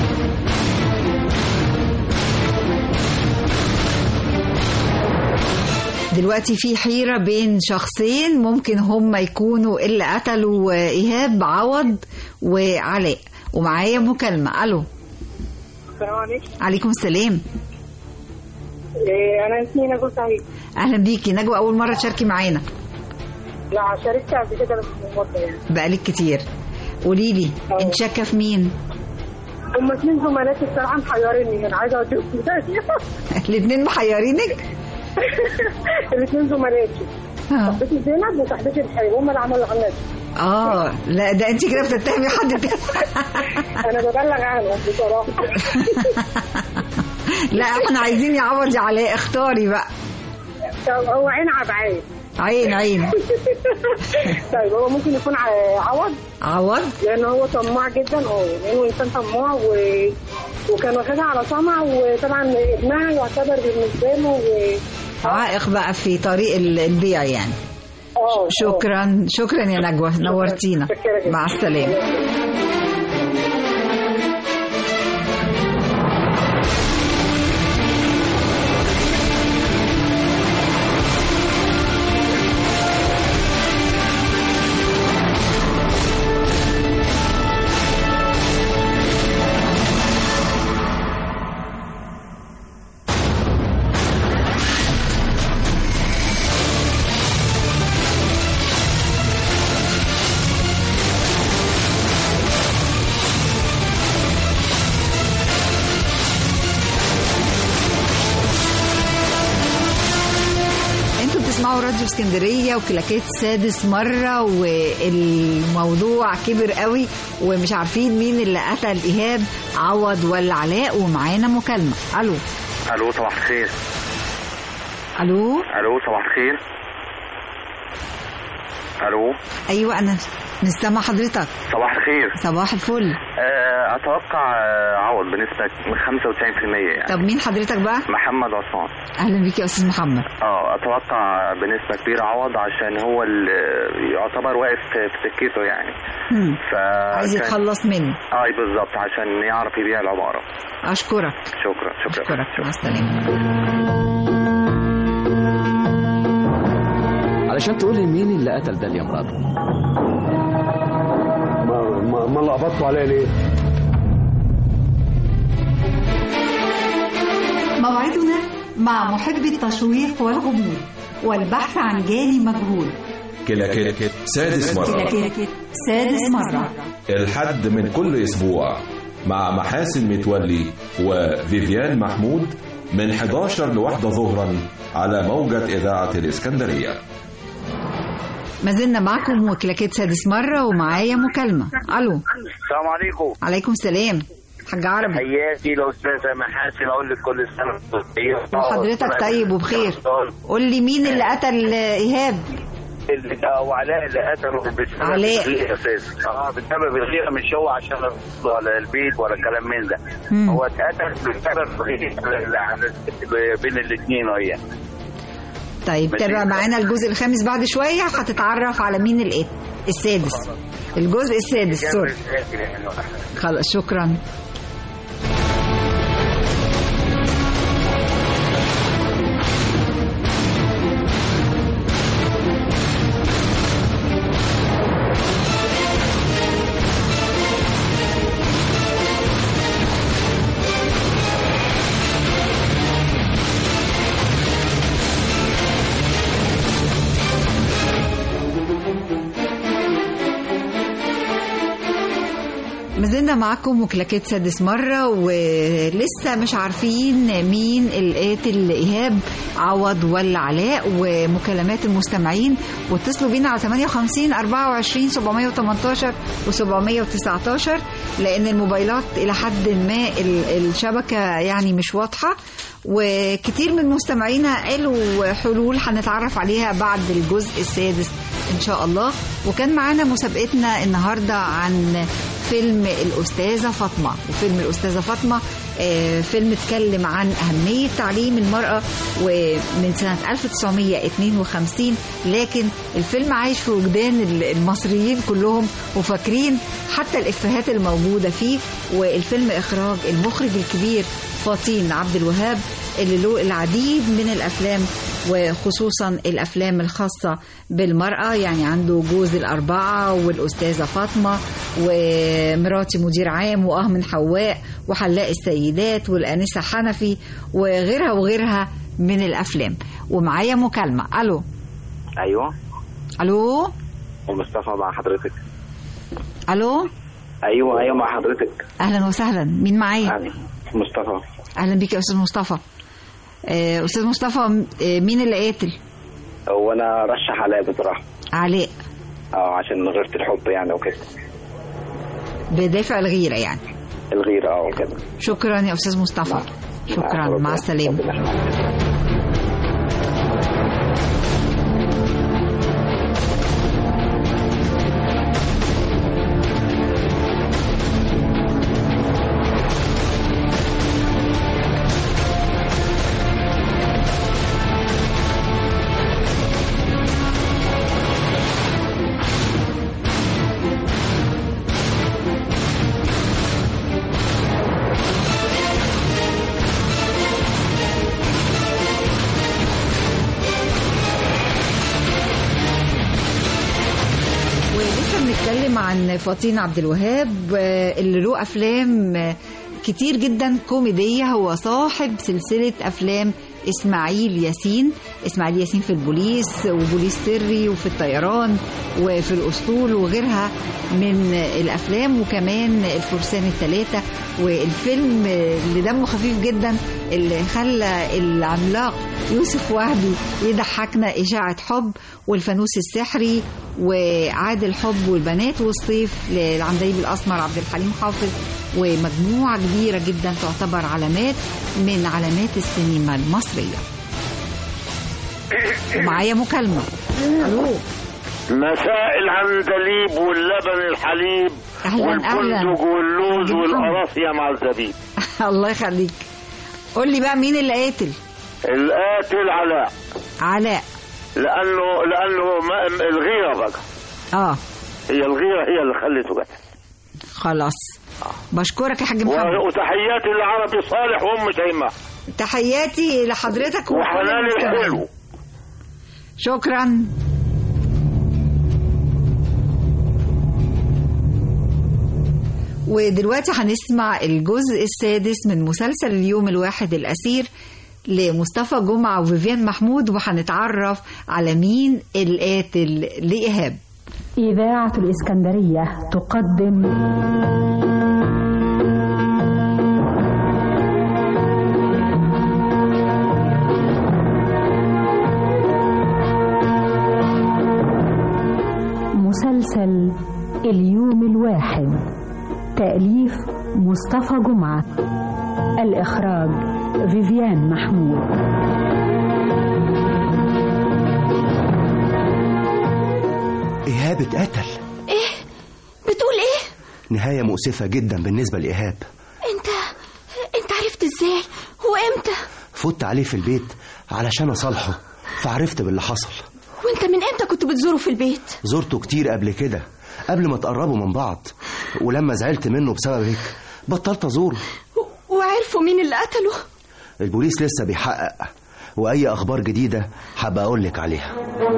دلوقتي في حيرة بين شخصين ممكن هم يكونوا اللي قتلوا إيهاب عوض وعلاء ومعايا مكالمة ألو السلام عليكم عليكم السلام إيه، انا اسمي نجوى سعيد أهلا بيكي نجوى أول مرة تشاركي معانا لا شاركت قبل كده بس من مده يعني بقالك كتير قولي لي انت شاكة في مين هم اتنين زملاتي الصراحه محيريني انا عايزه اوديهم الاتنين محيرينك الاثنين زملاتي صاحبتي زينب وصاحبتي الحلو هم اللي عملوا العمليه اه لا ده انت كده بتتهمي حد تاني انا ببلغ عنهم بصراحه لا احنا عايزين يعوض يا علاء اختاري بقى طب هو عين عب عين عين عين طيب هو ممكن يكون ع- عوض عوض لان هو طماع جدا اه لانه انسان طماع و... وكان واخدها على طمع وطبعا ابنها يعتبر بالنسبه له و... عائق بقى في طريق ال- البيع يعني اه شكرا شكرا يا نجوى نورتينا مع السلامة انتوا بتسمعوا راديو اسكندريه وكلاكيت سادس مره والموضوع كبر قوي ومش عارفين مين اللي قتل ايهاب عوض ولا علاء ومعانا مكالمه الو الو صباح الخير الو الو صباح الخير الو ايوه انا مش سامع حضرتك صباح الخير صباح الفل آه، اتوقع آه، عوض بنسبه 95% يعني طب مين حضرتك بقى محمد عثمان اهلا بيك يا استاذ محمد اه اتوقع بنسبه كبيره عوض عشان هو اللي يعتبر واقف في في سكته يعني مم. ف عايز يتخلص مني اه بالظبط عشان يعرف يبيع العماره اشكرك شكرا شكرا اشكرك مع السلامه علشان تقول لي مين اللي قتل ده يا مراته ما ما, ما لخبطتوا عليا ليه؟ موعدنا مع محب التشويق والغموض والبحث عن جاني مجهول كلاكيت سادس مرة كلاكيت سادس مرة الحد من كل أسبوع مع محاسن متولي وفيفيان محمود من 11 لواحدة ظهرا على موجة إذاعة الإسكندرية ما زلنا معكم وكلاكيت سادس مره ومعايا مكالمه الو السلام عليكم عليكم السلام حاج عربي حياتي الاستاذه محاسن اقول لك كل سنه وانتم طيبه وحضرتك طيب وبخير قول لي مين اللي قتل ايهاب اللي ده وعلاء اللي قتله بسبب علاء. الغيره اساسا اه بسبب الغيره مش هو عشان الرسول ولا البيت ولا كلام من ده مم. هو اتقتل بسبب الغيره اللي عملت بين الاثنين وهي طيب ماشي. تابع معانا الجزء الخامس بعد شويه هتتعرف على مين القتل السادس الجزء السادس سوري خلاص شكرا ما زلنا معاكم وكلاكيت سادس مرة ولسه مش عارفين مين القاتل إيهاب عوض ولا علاء ومكالمات المستمعين واتصلوا بينا على 58 24 718 و 719 لأن الموبايلات إلى حد ما ال- الشبكة يعني مش واضحة وكتير من مستمعينا قالوا حلول هنتعرف عليها بعد الجزء السادس ان شاء الله وكان معانا مسابقتنا النهارده عن فيلم الأستاذة فاطمة وفيلم الأستاذة فاطمة آه، فيلم اتكلم عن أهمية تعليم المرأة ومن سنة 1952 لكن الفيلم عايش في وجدان المصريين كلهم وفاكرين حتى الإفيهات الموجودة فيه والفيلم إخراج المخرج الكبير فاطين عبد الوهاب اللي له العديد من الأفلام وخصوصا الأفلام الخاصة بالمرأة يعني عنده جوز الأربعة والأستاذة فاطمة ومراتي مدير عام وأه من حواء وحلاق السيدات والآنسة حنفي وغيرها وغيرها من الأفلام ومعايا مكالمة ألو ايوه ألو ومصطفى مع حضرتك ألو ايوه ايوه مع حضرتك أهلا وسهلا مين معايا يعني مصطفى أهلا بيك يا أستاذ مصطفى آه، أستاذ مصطفى آه، مين اللي قاتل هو انا رشح علاء بصراحه علاء اه عشان غيرة الحب يعني وكده بدافع الغيرة يعني الغيرة اه وكده شكرا يا أستاذ مصطفى شكرا مع السلامة ولسه بنتكلم عن فاطين عبد الوهاب آه، اللي له افلام آه، كتير جدا كوميديه هو صاحب سلسله افلام اسماعيل ياسين اسماعيل ياسين في البوليس وبوليس سري وفي الطيران وفي الاسطول وغيرها من الافلام وكمان الفرسان الثلاثه والفيلم اللي دمه خفيف جدا اللي خلى العملاق يوسف وهبي يضحكنا اشاعه حب والفانوس السحري وعاد الحب والبنات والصيف للعندليب الاسمر عبد الحليم حافظ ومجموعه كبيره جدا تعتبر علامات من علامات السينما المصريه ومعايا مكالمه الو مساء العندليب واللبن الحليب أهلاً، والبندق أهلاً. واللوز أهلاً. والقراصية مع الزبيب الله يخليك قول لي بقى مين اللي قاتل القاتل علاء علاء لأنه لأنه ما الغيرة بقى اه هي الغيرة هي اللي خلته قتل خلاص بشكرك يا حاج محمد و- وتحياتي لعربي صالح وأم شيماء تحياتي لحضرتك وكل وحنان المستمعين. الحلو شكرا ودلوقتي هنسمع الجزء السادس من مسلسل اليوم الواحد الأسير لمصطفى جمعة وفيفيان محمود وهنتعرف على مين القاتل لإيهاب إذاعة الإسكندرية تقدم مسلسل اليوم الواحد تأليف مصطفى جمعة الإخراج فيفيان محمود إيهاب اتقتل ايه بتقول ايه نهاية مؤسفة جدا بالنسبة لإيهاب انت انت عرفت ازاي وامتى فت عليه في البيت علشان أصالحه فعرفت باللي حصل وانت من امتى كنت بتزوره في البيت زرته كتير قبل كده قبل ما تقربوا من بعض ولما زعلت منه بسببك بطلت أزوره وعرفوا مين اللي قتله البوليس لسه بيحقق وأي أخبار جديدة هبقى أقولك عليها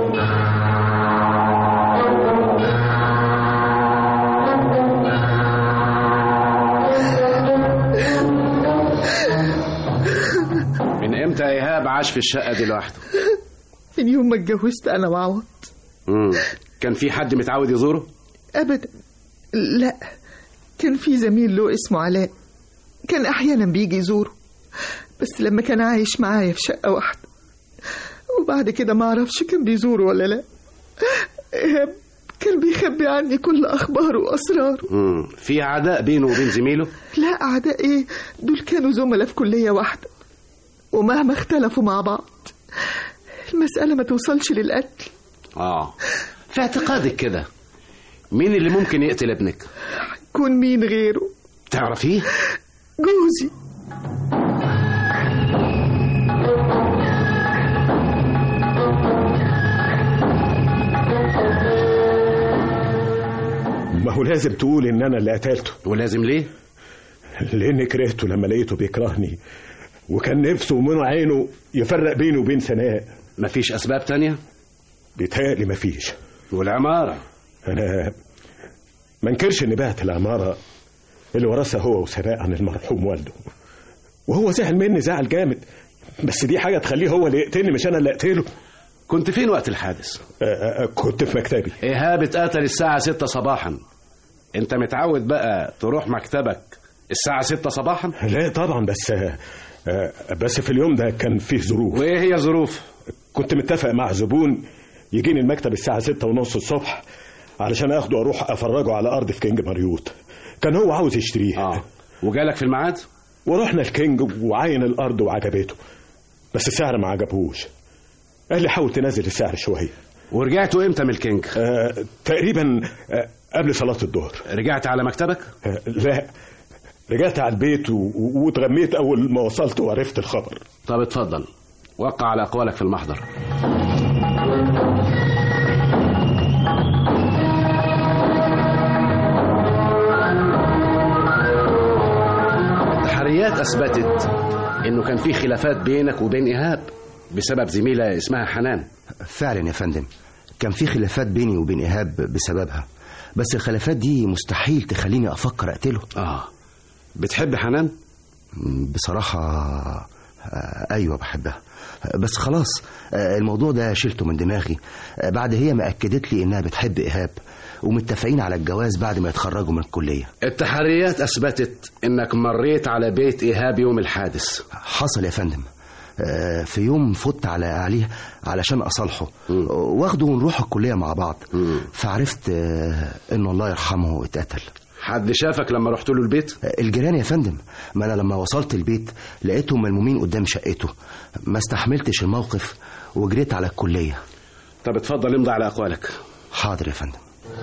من امتى ايهاب عاش في الشقه دي لوحده من يوم ما اتجوزت انا وعوض مم. كان في حد متعود يزوره ابدا لا كان في زميل له اسمه علاء كان احيانا بيجي يزوره بس لما كان عايش معايا في شقه واحده وبعد كده ما اعرفش كان بيزوره ولا لا إيهاب كان بيخبي عني كل اخباره واسراره مم. في عداء بينه وبين زميله لا اعداء ايه دول كانوا زملاء في كليه واحده ومهما اختلفوا مع بعض المسألة ما توصلش للقتل اه في اعتقادك كده مين اللي ممكن يقتل ابنك يكون مين غيره تعرفيه جوزي ما هو لازم تقول ان انا اللي قتلته ولازم ليه لاني كرهته لما لقيته بيكرهني وكان نفسه ومن عينه يفرق بيني وبين سناء مفيش اسباب تانية بيتهيألي مفيش والعمارة انا ما انكرش اني بعت العمارة اللي ورثها هو وسناء عن المرحوم والده وهو زعل مني زعل جامد بس دي حاجة تخليه هو اللي يقتلني مش انا اللي اقتله كنت فين وقت الحادث آه، آه، كنت في مكتبي إيهاب اتقتل الساعة ستة صباحا انت متعود بقى تروح مكتبك الساعة ستة صباحا لا طبعا بس آه، آه، بس في اليوم ده كان فيه ظروف وايه هي ظروف كنت متفق مع زبون يجيني المكتب الساعة ستة ونص الصبح علشان اخده واروح افرجه على ارض في كينج مريوط كان هو عاوز يشتريها اه وجالك في الميعاد ورحنا الكينج وعاين الارض وعجبته بس السعر ما عجبهوش قال لي حاول تنزل السعر شويه ورجعتوا امتى من الكينج آه تقريبا آه قبل صلاه الظهر رجعت على مكتبك آه لا رجعت على البيت و- و- واتغميت اول ما وصلت وعرفت الخبر طب اتفضل وقع على اقوالك في المحضر تحريات اثبتت انه كان في خلافات بينك وبين ايهاب بسبب زميله اسمها حنان فعلا يا فندم كان في خلافات بيني وبين إيهاب بسببها بس الخلافات دي مستحيل تخليني أفكر أقتله اه بتحب حنان بصراحة آه، أيوة بحبها بس خلاص آه، الموضوع ده شلته من دماغي آه، بعد هي ما أكدت لي إنها بتحب إيهاب ومتفقين على الجواز بعد ما يتخرجوا من الكلية التحريات اثبتت انك مريت على بيت ايهاب يوم الحادث حصل يا فندم آه، في يوم فت على عليه علشان أصالحه واخده ونروح الكلية مع بعض فعرفت آه، إنه الله يرحمه اتقتل حد شافك لما رحت له البيت الجيران يا فندم ما انا لما وصلت البيت لقيتهم ملمومين قدام شقته ما استحملتش الموقف وجريت على الكليه طب اتفضل امضي على اقوالك حاضر يا فندم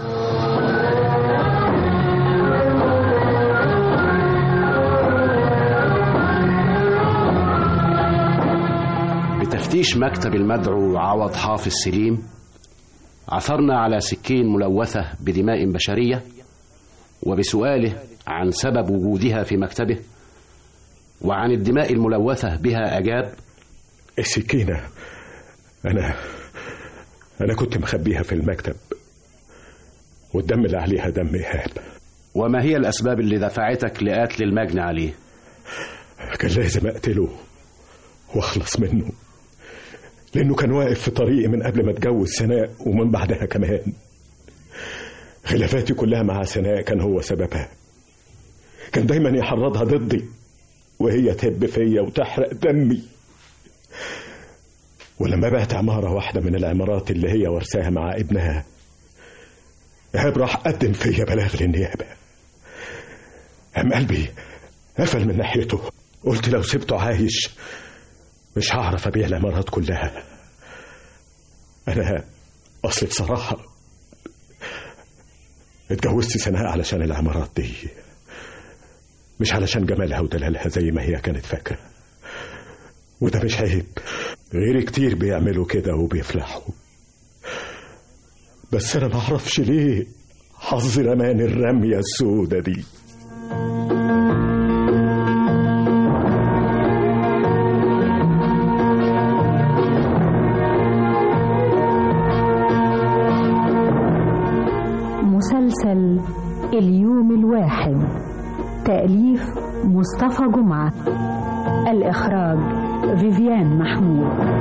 بتفتيش مكتب المدعو عوض حافظ سليم عثرنا على سكين ملوثة بدماء بشرية وبسؤاله عن سبب وجودها في مكتبه وعن الدماء الملوثة بها أجاب السكينة أنا أنا كنت مخبيها في المكتب والدم اللي عليها دم إيهاب وما هي الأسباب اللي دفعتك لقتل المجني عليه كان لازم أقتله وأخلص منه لأنه كان واقف في طريقي من قبل ما أتجوز سناء ومن بعدها كمان خلافاتي كلها مع سناء كان هو سببها كان دايما يحرضها ضدي وهي تهب فيا وتحرق دمي ولما بعت عمارة واحدة من العمارات اللي هي ورثاها مع ابنها إيهاب راح قدم فيا بلاغ للنيابة قام قلبي قفل من ناحيته قلت لو سبته عايش مش هعرف أبيع العمارات كلها أنا أصل بصراحة اتجوزت سناء علشان العمارات دي مش علشان جمالها ودلالها زي ما هي كانت فاكرة وده مش عيب غيري كتير بيعملوا كده وبيفلحوا بس انا ما اعرفش ليه حظ رمان الرمية السودة دي مسلسل اليوم الواحد تأليف مصطفى جمعة الإخراج فيفيان محمود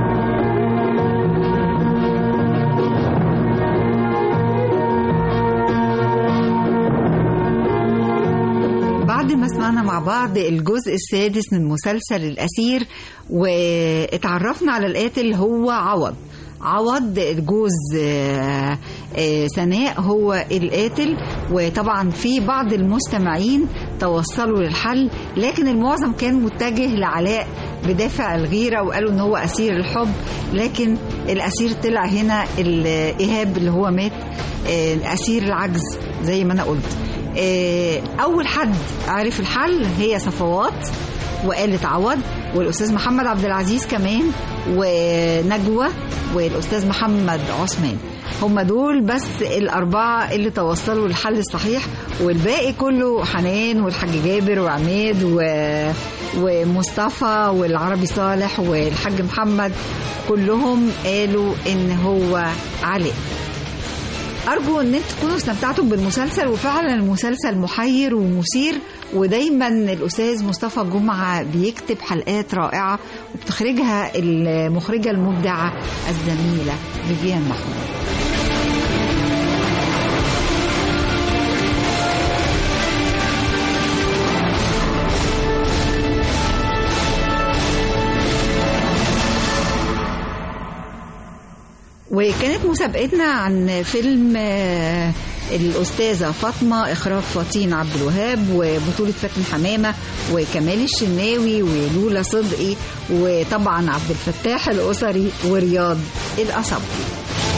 بعد ما سمعنا مع بعض الجزء السادس من مسلسل الأسير واتعرفنا على القاتل هو عوض عوض جوز آه، آه، سناء هو القاتل وطبعا في بعض المستمعين توصلوا للحل لكن المعظم كان متجه لعلاء بدافع الغيرة وقالوا ان هو اسير الحب لكن الاسير طلع هنا الايهاب اللي هو مات آه، اسير العجز زي ما انا قلت آه، اول حد عرف الحل هي صفوات وقالت عوض والاستاذ محمد عبد العزيز كمان ونجوى والاستاذ محمد عثمان هم دول بس الأربعة اللي توصلوا للحل الصحيح والباقي كله حنان والحاج جابر وعماد و... ومصطفى والعربي صالح والحاج محمد كلهم قالوا إن هو علاء أرجو إن انتوا تكونوا استمتعتوا بالمسلسل وفعلا المسلسل محير ومثير ودايما الأستاذ مصطفى جمعة بيكتب حلقات رائعة وبتخرجها المخرجة المبدعة الزميلة فيفيان محمود وكانت مسابقتنا عن فيلم آه، الأستاذة فاطمة إخراج فاطين عبد الوهاب وبطولة فاتن حمامة وكمال الشناوي ولولا صدقي وطبعا عبد الفتاح الأسري ورياض الأصبي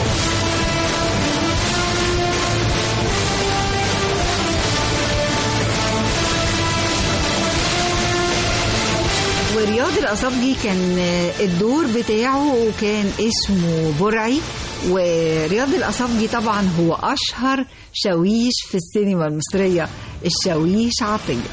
ورياض الأصابجي كان الدور بتاعه كان اسمه برعي ورياض الأصابجي طبعا هو أشهر شاويش في السينما المصرية الشاويش عطية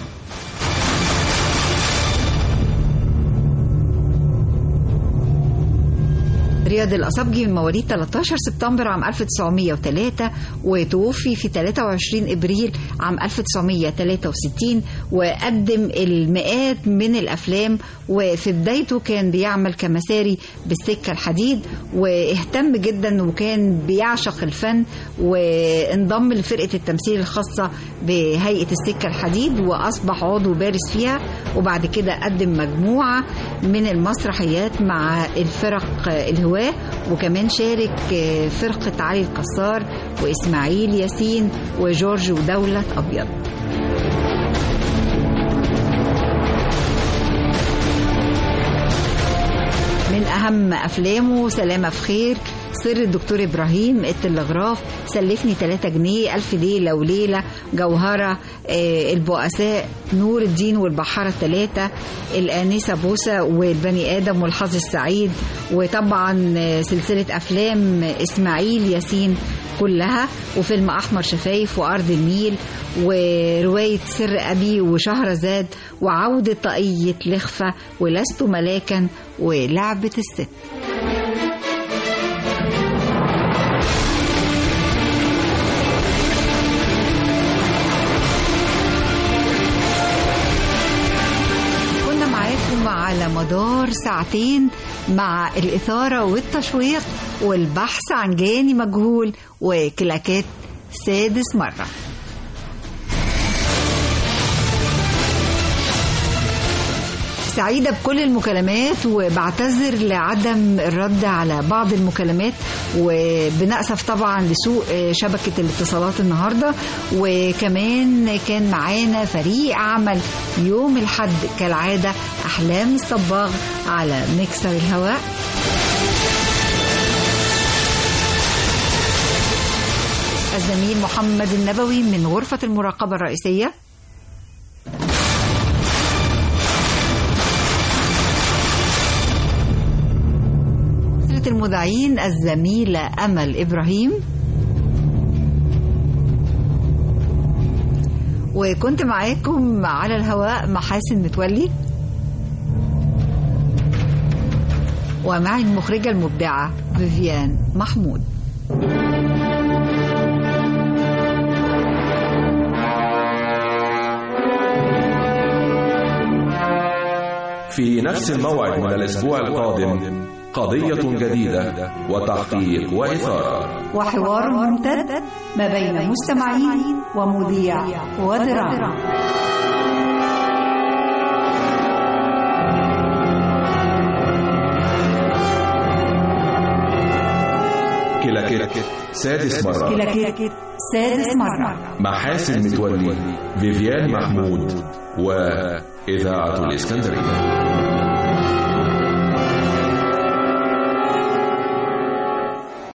رياض الأصابجي من مواليد 13 سبتمبر عام 1903 وتوفي في 23 إبريل عام 1963 وقدم المئات من الأفلام وفي بدايته كان بيعمل كمساري بالسكة الحديد واهتم جدا وكان بيعشق الفن وانضم لفرقة التمثيل الخاصة بهيئة السكة الحديد وأصبح عضو بارز فيها وبعد كده قدم مجموعة من المسرحيات مع الفرق الهواة وكمان شارك فرقة علي القصار وإسماعيل ياسين وجورج ودولة أبيض من أهم أفلامه سلامة في خير سر الدكتور إبراهيم التلغراف سلفني 3 جنيه ألف ليلة وليلة جوهرة آه، البؤساء نور الدين والبحارة الثلاثة الآنسة بوسة والبني آدم والحظ السعيد وطبعا آه، سلسلة أفلام إسماعيل ياسين كلها وفيلم أحمر شفايف وأرض النيل ورواية سر أبي وشهرزاد وعودة طاقية لخفة ولست ملاكا ولعبة الست كنا معاكم على مدار ساعتين مع الإثارة والتشويق والبحث عن جاني مجهول وكلاكات سادس مرة سعيدة بكل المكالمات وبعتذر لعدم الرد على بعض المكالمات وبنأسف طبعا لسوء شبكة الاتصالات النهاردة وكمان كان معانا فريق عمل يوم الحد كالعادة أحلام الصباغ على مكسر الهواء الزميل محمد النبوي من غرفة المراقبة الرئيسية أسرة المذيعين الزميلة أمل إبراهيم وكنت معاكم على الهواء محاسن متولي ومعي المخرجة المبدعة فيفيان محمود في نفس الموعد من الأسبوع القادم قضية جديدة وتحقيق وإثارة وحوار ممتد ما بين مستمعين ومذيع ودراما كلاكيت سادس مرة كلاكيت سادس مرة محاسن متولي فيفيان محمود وإذاعة الإسكندرية